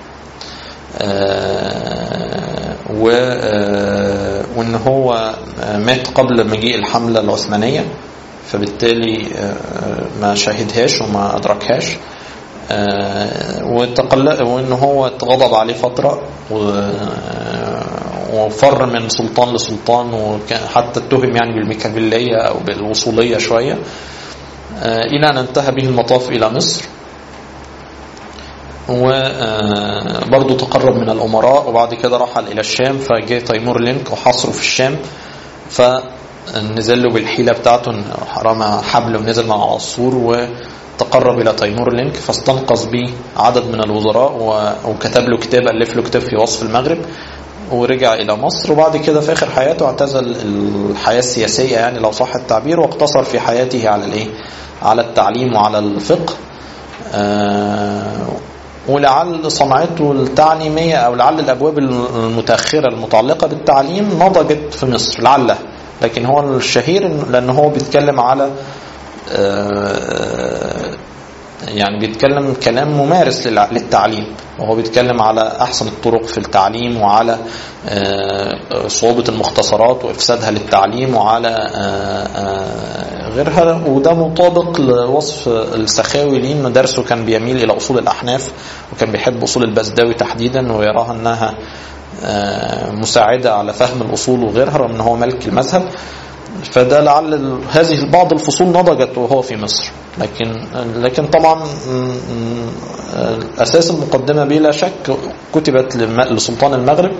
و وان هو مات قبل مجيء الحملة العثمانية فبالتالي ما شاهدهاش وما أدركهاش وتقل وان هو اتغضب عليه فترة وفر من سلطان لسلطان وحتى اتهم يعني بالميكابيلية أو بالوصولية شوية إلى أن انتهى به المطاف إلى مصر وبرضه تقرب من الأمراء وبعد كده رحل إلى الشام فجاء تيمور لينك وحصره في الشام فنزل له بالحيلة بتاعته رمى حبل ونزل مع عصفور وتقرب إلى تيمور لينك فاستنقذ به عدد من الوزراء وكتب له كتاب ألف له كتاب في وصف المغرب ورجع إلى مصر وبعد كده في آخر حياته اعتزل الحياة السياسية يعني لو صح التعبير واقتصر في حياته على الإيه؟ على التعليم وعلى الفقه آه ولعل صنعته التعليمية أو لعل الأبواب المتأخرة المتعلقة بالتعليم نضجت في مصر لعله لكن هو الشهير لأن هو بيتكلم على يعني بيتكلم كلام ممارس للع- للتعليم وهو بيتكلم على احسن الطرق في التعليم وعلى آه، صعوبة المختصرات وافسادها للتعليم وعلى آه، آه، غيرها وده مطابق لوصف السخاوي ليه انه درسه كان بيميل الى اصول الاحناف وكان بيحب اصول البزداوي تحديدا ويراها انها آه، مساعدة على فهم الأصول وغيرها رغم أن هو ملك المذهب فده لعل ال- هذه بعض الفصول نضجت وهو في مصر لكن لكن طبعا م- م- أساس المقدمة بلا شك كتبت لم- لسلطان المغرب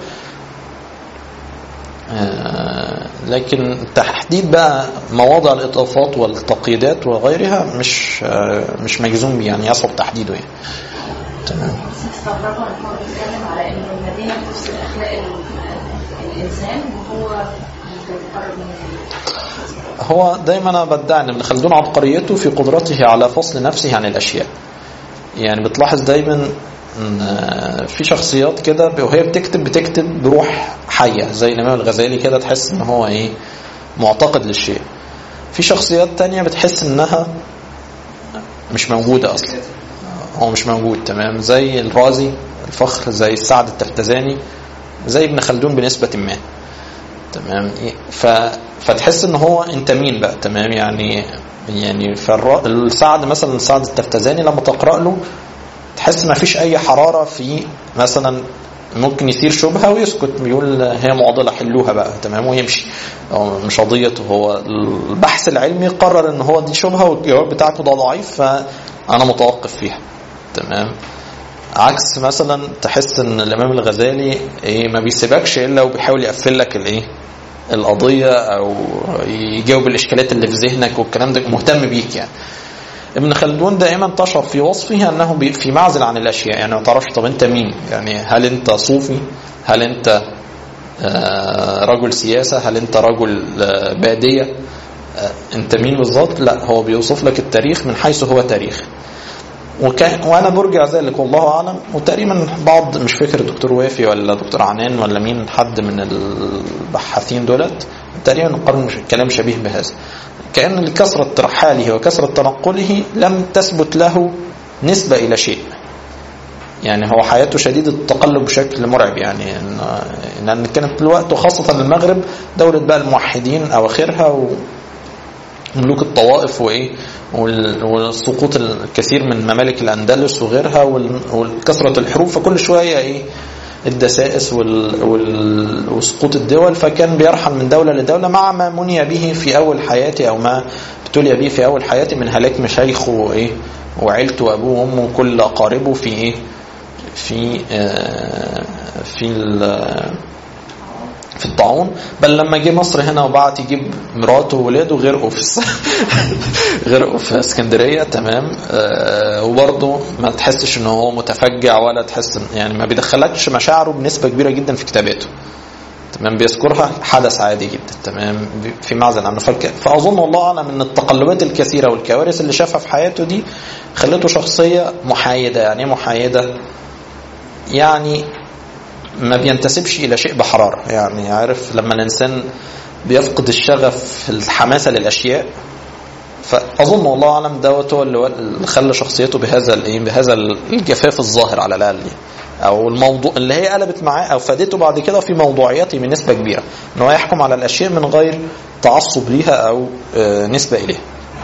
آه، لكن تحديد بقى مواضع الإضافات والتقييدات وغيرها مش آه، مش مجزوم بيه يعني يصعب تحديده يعني تمام استغربوا ان هو بيتكلم على ان المدينه بتفسد اخلاق ال- الانسان وهو بيتقرب من هو دايما انا بدعي ان ابن خلدون عبقريته في قدرته على فصل نفسه عن الاشياء يعني بتلاحظ دايما ان في شخصيات كده وهي بتكتب بتكتب بروح حيه زي الامام الغزالي كده تحس ان هو ايه معتقد للشيء في شخصيات تانية بتحس انها مش موجوده اصلا هو مش موجود تمام زي الرازي الفخر زي السعد التفتزاني زي ابن خلدون بنسبه ما تمام ف... فتحس ان هو انت مين بقى تمام يعني يعني فالر... السعد مثلا السعد التفتزاني لما تقرا له تحس ما فيش اي حراره في مثلا ممكن يثير شبهه ويسكت بيقول هي معضله حلوها بقى تمام ويمشي هو مش قضيته هو البحث العلمي قرر ان هو دي شبهه والجواب بتاعته ده ضعيف فانا متوقف فيها تمام عكس مثلا تحس ان الامام الغزالي ايه ما بيسيبكش الا وبيحاول يقفل لك الايه القضيه او يجاوب الاشكالات اللي في ذهنك والكلام ده مهتم بيك يعني ابن خلدون دائما تشعر في وصفه انه بي- في معزل عن الاشياء يعني ما تعرفش طب انت مين يعني هل انت صوفي هل انت آه، رجل سياسه هل انت رجل آه، باديه آه، انت مين بالظبط لا هو بيوصف لك التاريخ من حيث هو تاريخ وكان وانا برجع ذلك والله اعلم وتقريبا بعض مش فاكر دكتور وافي ولا دكتور عنان ولا مين حد من البحاثين دولت تقريبا قالوا مش كلام شبيه بهذا كان لكثره ترحاله وكثره تنقله لم تثبت له نسبه الى شيء يعني هو حياته شديدة التقلب بشكل مرعب يعني إن- لأن كانت الوقت وخاصة المغرب دولة بقى الموحدين أواخرها و ملوك الطوائف وايه وال- وسقوط الكثير من ممالك الاندلس وغيرها وال- وكثره الحروب فكل شويه ايه الدسائس وال... وال... وسقوط الدول فكان بيرحل من دوله لدوله مع ما مني به في اول حياته او ما ابتلي به في اول حياته من هلاك مشايخه وايه وعيلته وابوه وامه وكل اقاربه في ايه في آه في ال- في الطاعون بل لما جه مصر هنا وبعت يجيب مراته وولاده غرقوا في الس... غرقوا في اسكندريه تمام آه وبرضه ما تحسش ان هو متفجع ولا تحس إن- يعني ما بيدخلكش مشاعره بنسبه كبيره جدا في كتاباته تمام بيذكرها حدث عادي جدا تمام في معزل عنه فالك... فاظن والله اعلم ان التقلبات الكثيره والكوارث اللي شافها في حياته دي خلته شخصيه محايده يعني ايه محايده يعني ما بينتسبش الى شيء بحراره يعني عارف لما الانسان بيفقد الشغف الحماسه للاشياء فاظن والله اعلم دوت هو اللي اللي خلى شخصيته بهذا الايه بهذا الجفاف الظاهر على الاقل يعني. او الموضوع اللي هي قلبت معاه او فادته بعد كده في موضوعيته بنسبه كبيره ان هو يحكم على الاشياء من غير تعصب ليها او آه، نسبه اليها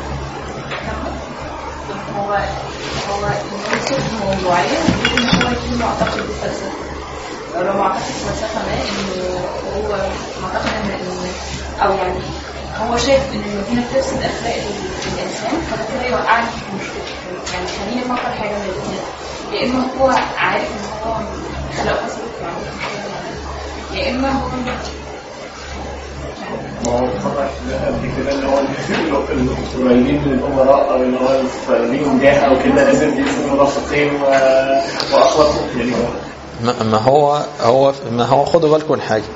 هو هو يوصف موضوعية ان هو يكون معتقد بالفلسفة لو لو معتقد فلسفة ما انه هو معتقد ان ان او يعني هو شايف ان المدينة بتفسد اخلاق ال- الانسان فده كده يوقعني في مشكلة يعني خليني افكر حاجة من الاثنين يا اما هو عارف ان هو اخلاقه فسدت يعني يا اما هو ما هو فقط قبل كده اللي هو القريبين من الامراء او اللي هو ليهم جاه او كده لازم يكونوا مرافقين و- واخلاقهم يعني هو ما ما هو هو ما هو خدوا بالكم من حاجه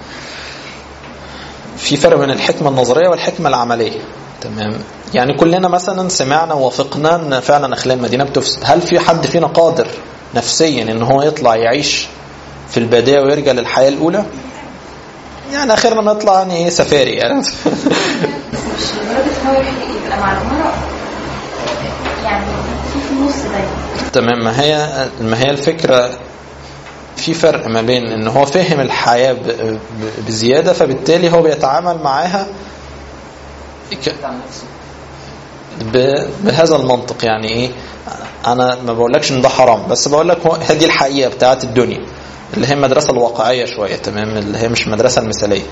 في فرق بين الحكمه النظريه والحكمه العمليه تمام يعني كلنا مثلا سمعنا ووافقنا ان فعلا اخلاق المدينه بتفسد هل في حد فينا قادر نفسيا ان هو يطلع يعيش في الباديه ويرجع للحياه الاولى يعني اخرنا نطلع يعني ايه سفاري يعني مش لدرجة ان هو يبقى مع الأمراء يعني في في النص دايما تمام ما هي ما هي الفكرة في فرق ما بين ان هو فهم الحياة ب- ب- بزيادة فبالتالي هو بيتعامل معاها ك- ب- بهذا المنطق يعني ايه انا ما بقولكش ان ده حرام بس بقول لك هو هذه الحقيقة بتاعت الدنيا اللي هي المدرسة الواقعية شوية تمام اللي هي مش المدرسة المثالية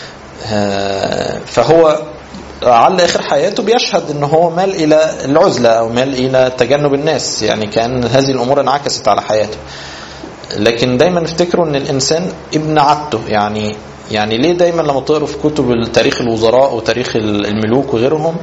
آه، فهو على اخر حياته بيشهد ان هو مال الى العزله او مال الى تجنب الناس يعني كان هذه الامور انعكست على حياته لكن دايما افتكروا ان الانسان ابن عادته يعني يعني ليه دايما لما تقروا في كتب تاريخ الوزراء وتاريخ الملوك وغيرهم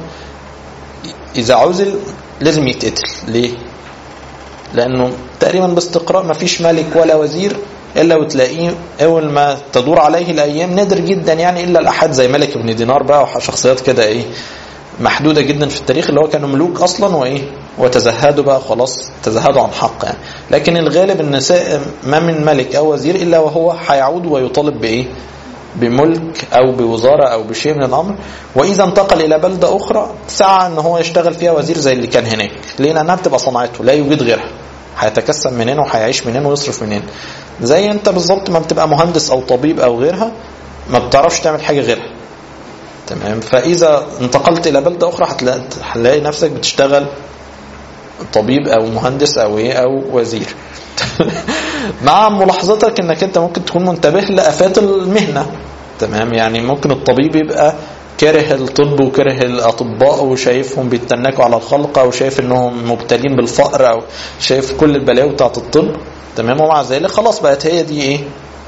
اذا عزل لازم يتقتل ليه لانه تقريبا باستقراء ما فيش ملك ولا وزير الا وتلاقيه اول ما تدور عليه الايام نادر جدا يعني الا الاحد زي ملك ابن دينار بقى وشخصيات كده ايه محدوده جدا في التاريخ اللي هو كانوا ملوك اصلا وايه وتزهدوا بقى خلاص تزهدوا عن حق يعني لكن الغالب ان سا- ما من ملك او وزير الا وهو هيعود ويطالب بايه بملك او بوزاره او بشيء من الامر واذا انتقل الى بلده اخرى سعى ان هو يشتغل فيها وزير زي اللي كان هناك ليه لانها بتبقى صنعته لا يوجد غيرها هيتكسب منين وهيعيش منين ويصرف منين زي انت بالظبط ما بتبقى مهندس او طبيب او غيرها ما بتعرفش تعمل حاجه غيرها تمام فاذا انتقلت الى بلده اخرى هتلاقي هتلاقي نفسك بتشتغل طبيب او مهندس او ايه او وزير مع ملاحظتك انك انت ممكن تكون منتبه لافات المهنه تمام يعني ممكن الطبيب يبقى كاره الطب وكره الاطباء وشايفهم بيتنكوا على الخلق او شايف انهم مبتلين بالفقر او شايف كل البلاوي بتاعت الطب تمام ومع ذلك خلاص بقت هي دي ايه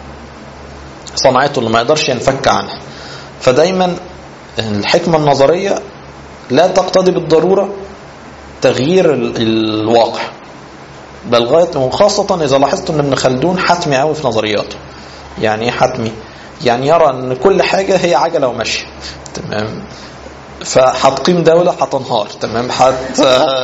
صنعته اللي ما يقدرش ينفك عنها فدايما الحكمه النظريه لا تقتضي بالضروره تغيير ال- الواقع بل غايه وخاصه اذا لاحظت ان ابن خلدون حتمي قوي في نظرياته يعني ايه حتمي يعني يرى ان كل حاجه هي عجله وماشيه تمام فهتقيم دولة هتنهار تمام حت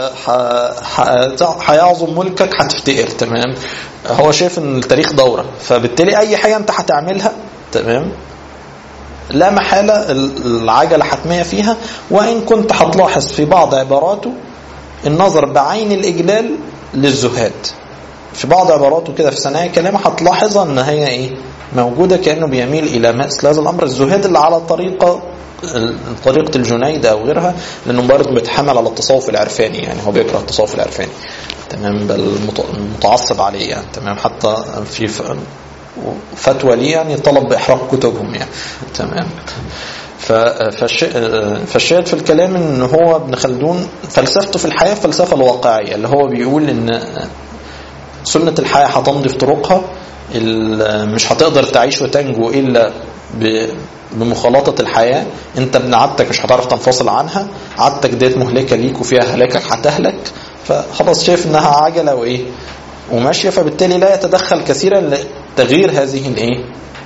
ح- ح- هيعظم ملكك هتفتقر تمام هو شايف ان التاريخ دورة فبالتالي اي حاجة انت هتعملها تمام لا محالة ال- العجلة حتمية فيها وإن كنت هتلاحظ في بعض عباراته النظر بعين الإجلال للزهاد في بعض عباراته كده في ثنايا كلامه هتلاحظها ان هي ايه موجوده كانه بيميل الى مثل هذا الامر الزهاد اللي على طريقه طريقه الجنيد او غيرها لانه برضه بيتحمل على التصوف العرفاني يعني هو بيكره التصوف العرفاني تمام بل مت- متعصب عليه يعني تمام حتى في ف- فتوى ليه يعني طلب باحراق كتبهم يعني تمام ف- فالش- فالشاهد في الكلام ان هو ابن خلدون فلسفته في الحياه الفلسفه الواقعيه اللي هو بيقول ان سنة الحياة هتمضي في طرقها ال- مش هتقدر تعيش وتنجو إلا ب- بمخالطة الحياة انت ابن عادتك مش هتعرف تنفصل عنها عادتك ديت مهلكة ليك وفيها هلاكك هتهلك فخلاص شايف انها عجلة وايه وماشية فبالتالي لا يتدخل كثيرا لتغيير هذه الايه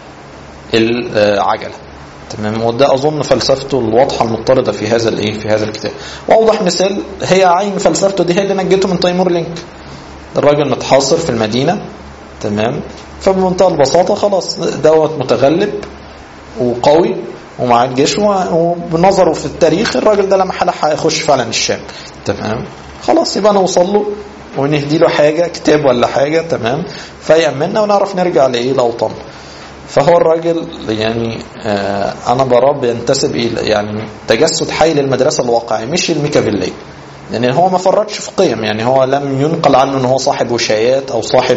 العجلة تمام وده اظن فلسفته الواضحه المضطرده في هذا الايه في هذا الكتاب واوضح مثال هي عين فلسفته دي هي اللي نجته من تيمور لينك الراجل متحاصر في المدينة تمام فبمنتهى البساطة خلاص دوت متغلب وقوي ومعاه الجيش و- وبنظره في التاريخ الراجل ده لا محالة هيخش فعلا الشام تمام خلاص يبقى نوصل له ونهدي له حاجة كتاب ولا حاجة تمام فيأمننا ونعرف نرجع لإيه لأوطاننا فهو الراجل يعني آه انا براه بينتسب الى يعني تجسد حي للمدرسه الواقعيه مش الميكافيليه لان هو ما فرطش في قيم يعني هو لم ينقل عنه ان هو صاحب وشايات او صاحب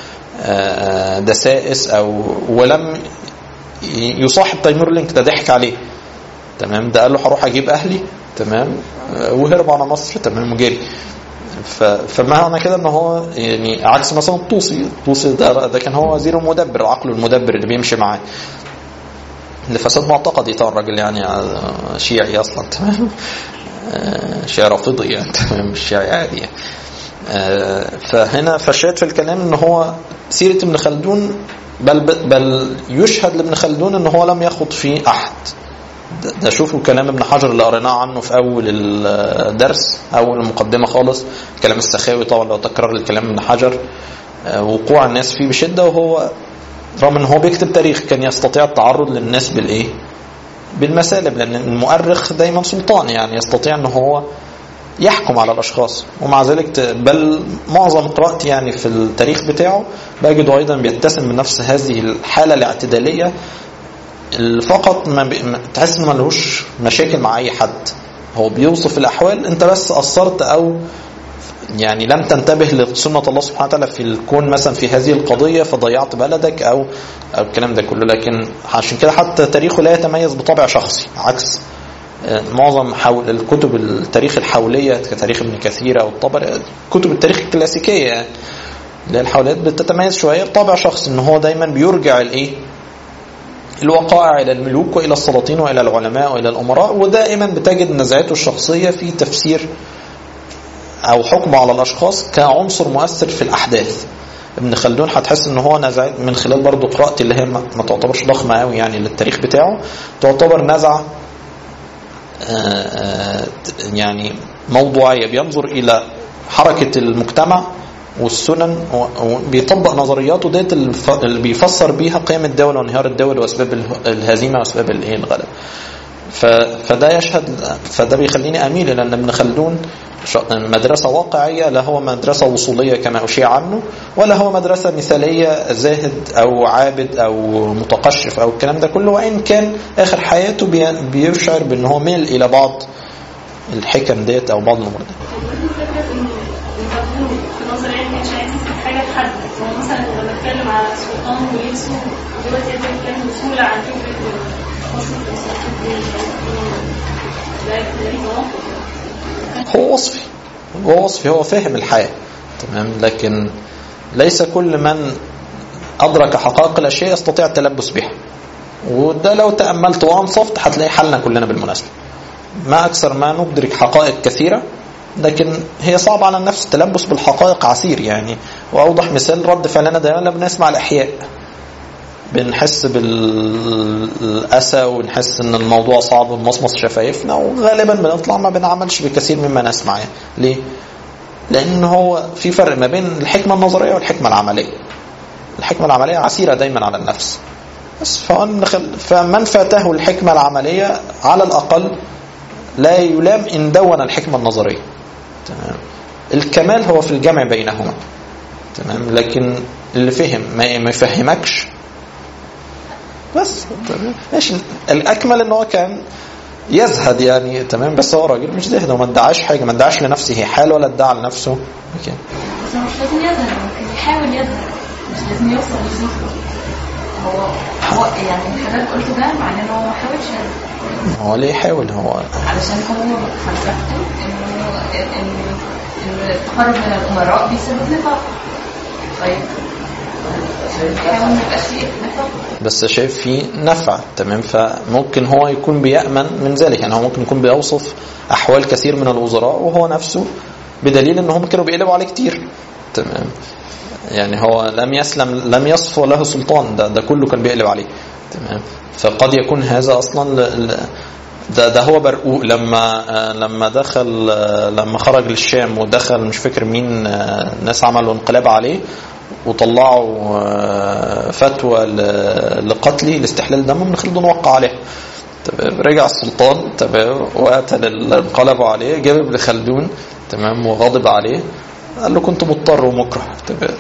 آه، دسائس او ولم ي- يصاحب تيمور لينك ده ضحك عليه تمام ده قال له هروح اجيب اهلي تمام آه، وهرب على مصر تمام وجري ف- فمعنى كده ان هو يعني عكس مثلا الطوسي الطوسي ده, ده كان هو وزير المدبر عقله المدبر اللي بيمشي معاه لفساد معتقدي طبعا الراجل يعني آه، شيعي اصلا تمام آه، شيعي رافضي يعني تمام مش شيعي عادي يعني. آه، فهنا فالشاهد في الكلام ان هو سيره ابن خلدون بل بل يشهد لابن خلدون ان هو لم يخض في احد ده- ده شوفوا كلام ابن حجر اللي قريناه عنه في اول الدرس اول المقدمه خالص كلام السخاوي طبعا لو تكرر الكلام ابن حجر آه، وقوع الناس فيه بشده وهو رغم ان هو بيكتب تاريخ كان يستطيع التعرض للناس بالايه بالمسالب لان المؤرخ دايما سلطان يعني يستطيع ان هو يحكم على الاشخاص ومع ذلك ت- بل معظم قراءتي يعني في التاريخ بتاعه بجده ايضا بيتسم بنفس هذه الحاله الاعتداليه اللي فقط ما بي... ما- تحس انه ملهوش مشاكل مع اي حد هو بيوصف الاحوال انت بس قصرت او يعني لم تنتبه لسنة الله سبحانه وتعالى في الكون مثلا في هذه القضية فضيعت بلدك أو, أو الكلام ده كله لكن عشان كده حتى تاريخه لا يتميز بطابع شخصي عكس آه، معظم حول الكتب التاريخ الحولية كتاريخ ابن كثير أو الطبري كتب التاريخ الكلاسيكية يعني اللي هي الحوليات بتتميز شوية بطابع شخصي ان هو دايما بيرجع الايه الوقائع إلى الملوك وإلى السلاطين وإلى العلماء وإلى الأمراء ودائما بتجد نزعته الشخصية في تفسير أو حكمه على الأشخاص كعنصر مؤثر في الأحداث ابن خلدون هتحس ان هو نزع من خلال برضو قراءتي اللي هي ما ما تعتبرش ضخمه قوي يعني للتاريخ بتاعه تعتبر نزعه آه، آه، يعني موضوعيه بينظر الى حركه المجتمع والسنن و- وبيطبق نظرياته ديت الف- اللي بيفسر بيها قيام الدوله وانهيار الدوله واسباب اله- الهزيمه واسباب الايه الغلبه ف- فده يشهد فده بيخليني اميل الى ان ابن خلدون ش- مدرسه واقعيه لا هو مدرسه وصوليه كما اشيع عنه ولا هو مدرسه مثاليه زاهد او عابد او متقشف او الكلام ده كله وان كان اخر حياته بي- بيشعر بان هو ميل الى بعض الحكم ديت او بعض الامور دي فكرة إن القانون في نظر يعني مش عايز يثبت حاجة لحد هو مثلا لما اتكلم على السلطان ولبسه دلوقتي يقدر يتكلم بسهولة عن فكرة فصل الإسلام ده ده توافق هو وصفي هو وصفي هو فاهم الحياة تمام لكن ليس كل من أدرك حقائق الأشياء يستطيع التلبس بها وده لو تأملت وأنصفت هتلاقي حلنا كلنا بالمناسبة ما أكثر ما ندرك حقائق كثيرة لكن هي صعبة على النفس التلبس بالحقائق عسير يعني وأوضح مثال رد فعلنا دائما لما بنسمع الإحياء بنحس بالأسى ونحس ان الموضوع صعب ونمصمص شفايفنا وغالبا بنطلع ما بنعملش بكثير مما نسمع يعني. ليه؟ لأن هو في فرق ما بين الحكمة النظرية والحكمة العملية الحكمة العملية عسيرة دايما على النفس بس فمن خل- فمن فاته الحكمة العملية على الأقل لا يلام إن دون الحكمة النظرية تمام الكمال هو في الجمع بينهما تمام لكن اللي فهم ما ما يفهمكش بس تمام ماشي الاكمل ان هو كان يزهد يعني تمام بس هو راجل مش زاهد وما ادعاش حاجه ما ادعاش لنفسه حال ولا ادعى لنفسه اوكي بس هو مش لازم يظهر ممكن يحاول يظهر مش لازم يوصل للظهر هو هو يعني اللي حضرتك قلته ده معناه ان هو ما حاولش يظهر. هو ليه يحاول هو علشان هو فلسفته انه ان ان التقرب من الامراء بيسبب نفاق طيب حاول ما يبقاش فيه نفاق بس شايف فيه نفع تمام فممكن هو يكون بيأمن من ذلك يعني هو ممكن يكون بيوصف أحوال كثير من الوزراء وهو نفسه بدليل ان هم كانوا بيقلبوا عليه كتير تمام يعني هو لم يسلم لم يصفو له سلطان ده, ده كله كان بيقلب عليه تمام فقد يكون هذا اصلا ل- ل- ده ده هو برقوق لما آه، لما دخل آه، لما خرج للشام ودخل مش فاكر مين آه، ناس عملوا انقلاب عليه وطلعوا آه، فتوى ل- لقتله لاستحلال دمه من خلدون وقع عليه تمام رجع السلطان تمام وقتل اللي انقلبوا عليه جاب ابن خلدون تمام وغضب عليه قال له كنت مضطر ومكره تمام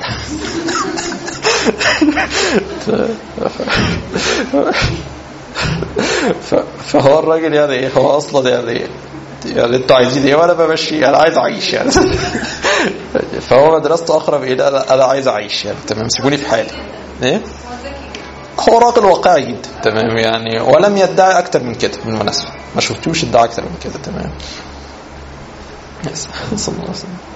ف- فهو الراجل يعني ايه هو اصلا يعني ايه يعني انتوا عايزين ايه وانا بمشي انا عايز اعيش يعني فهو مدرسته اقرب الى انا انا عايز اعيش يعني تمام سيبوني في حالي ايه هو راجل واقعي جدا تمام يعني ولم يدعي اكتر من كده بالمناسبه ما شفتوش ادعى اكتر من كده تمام يس. صلى الله عليه وسلم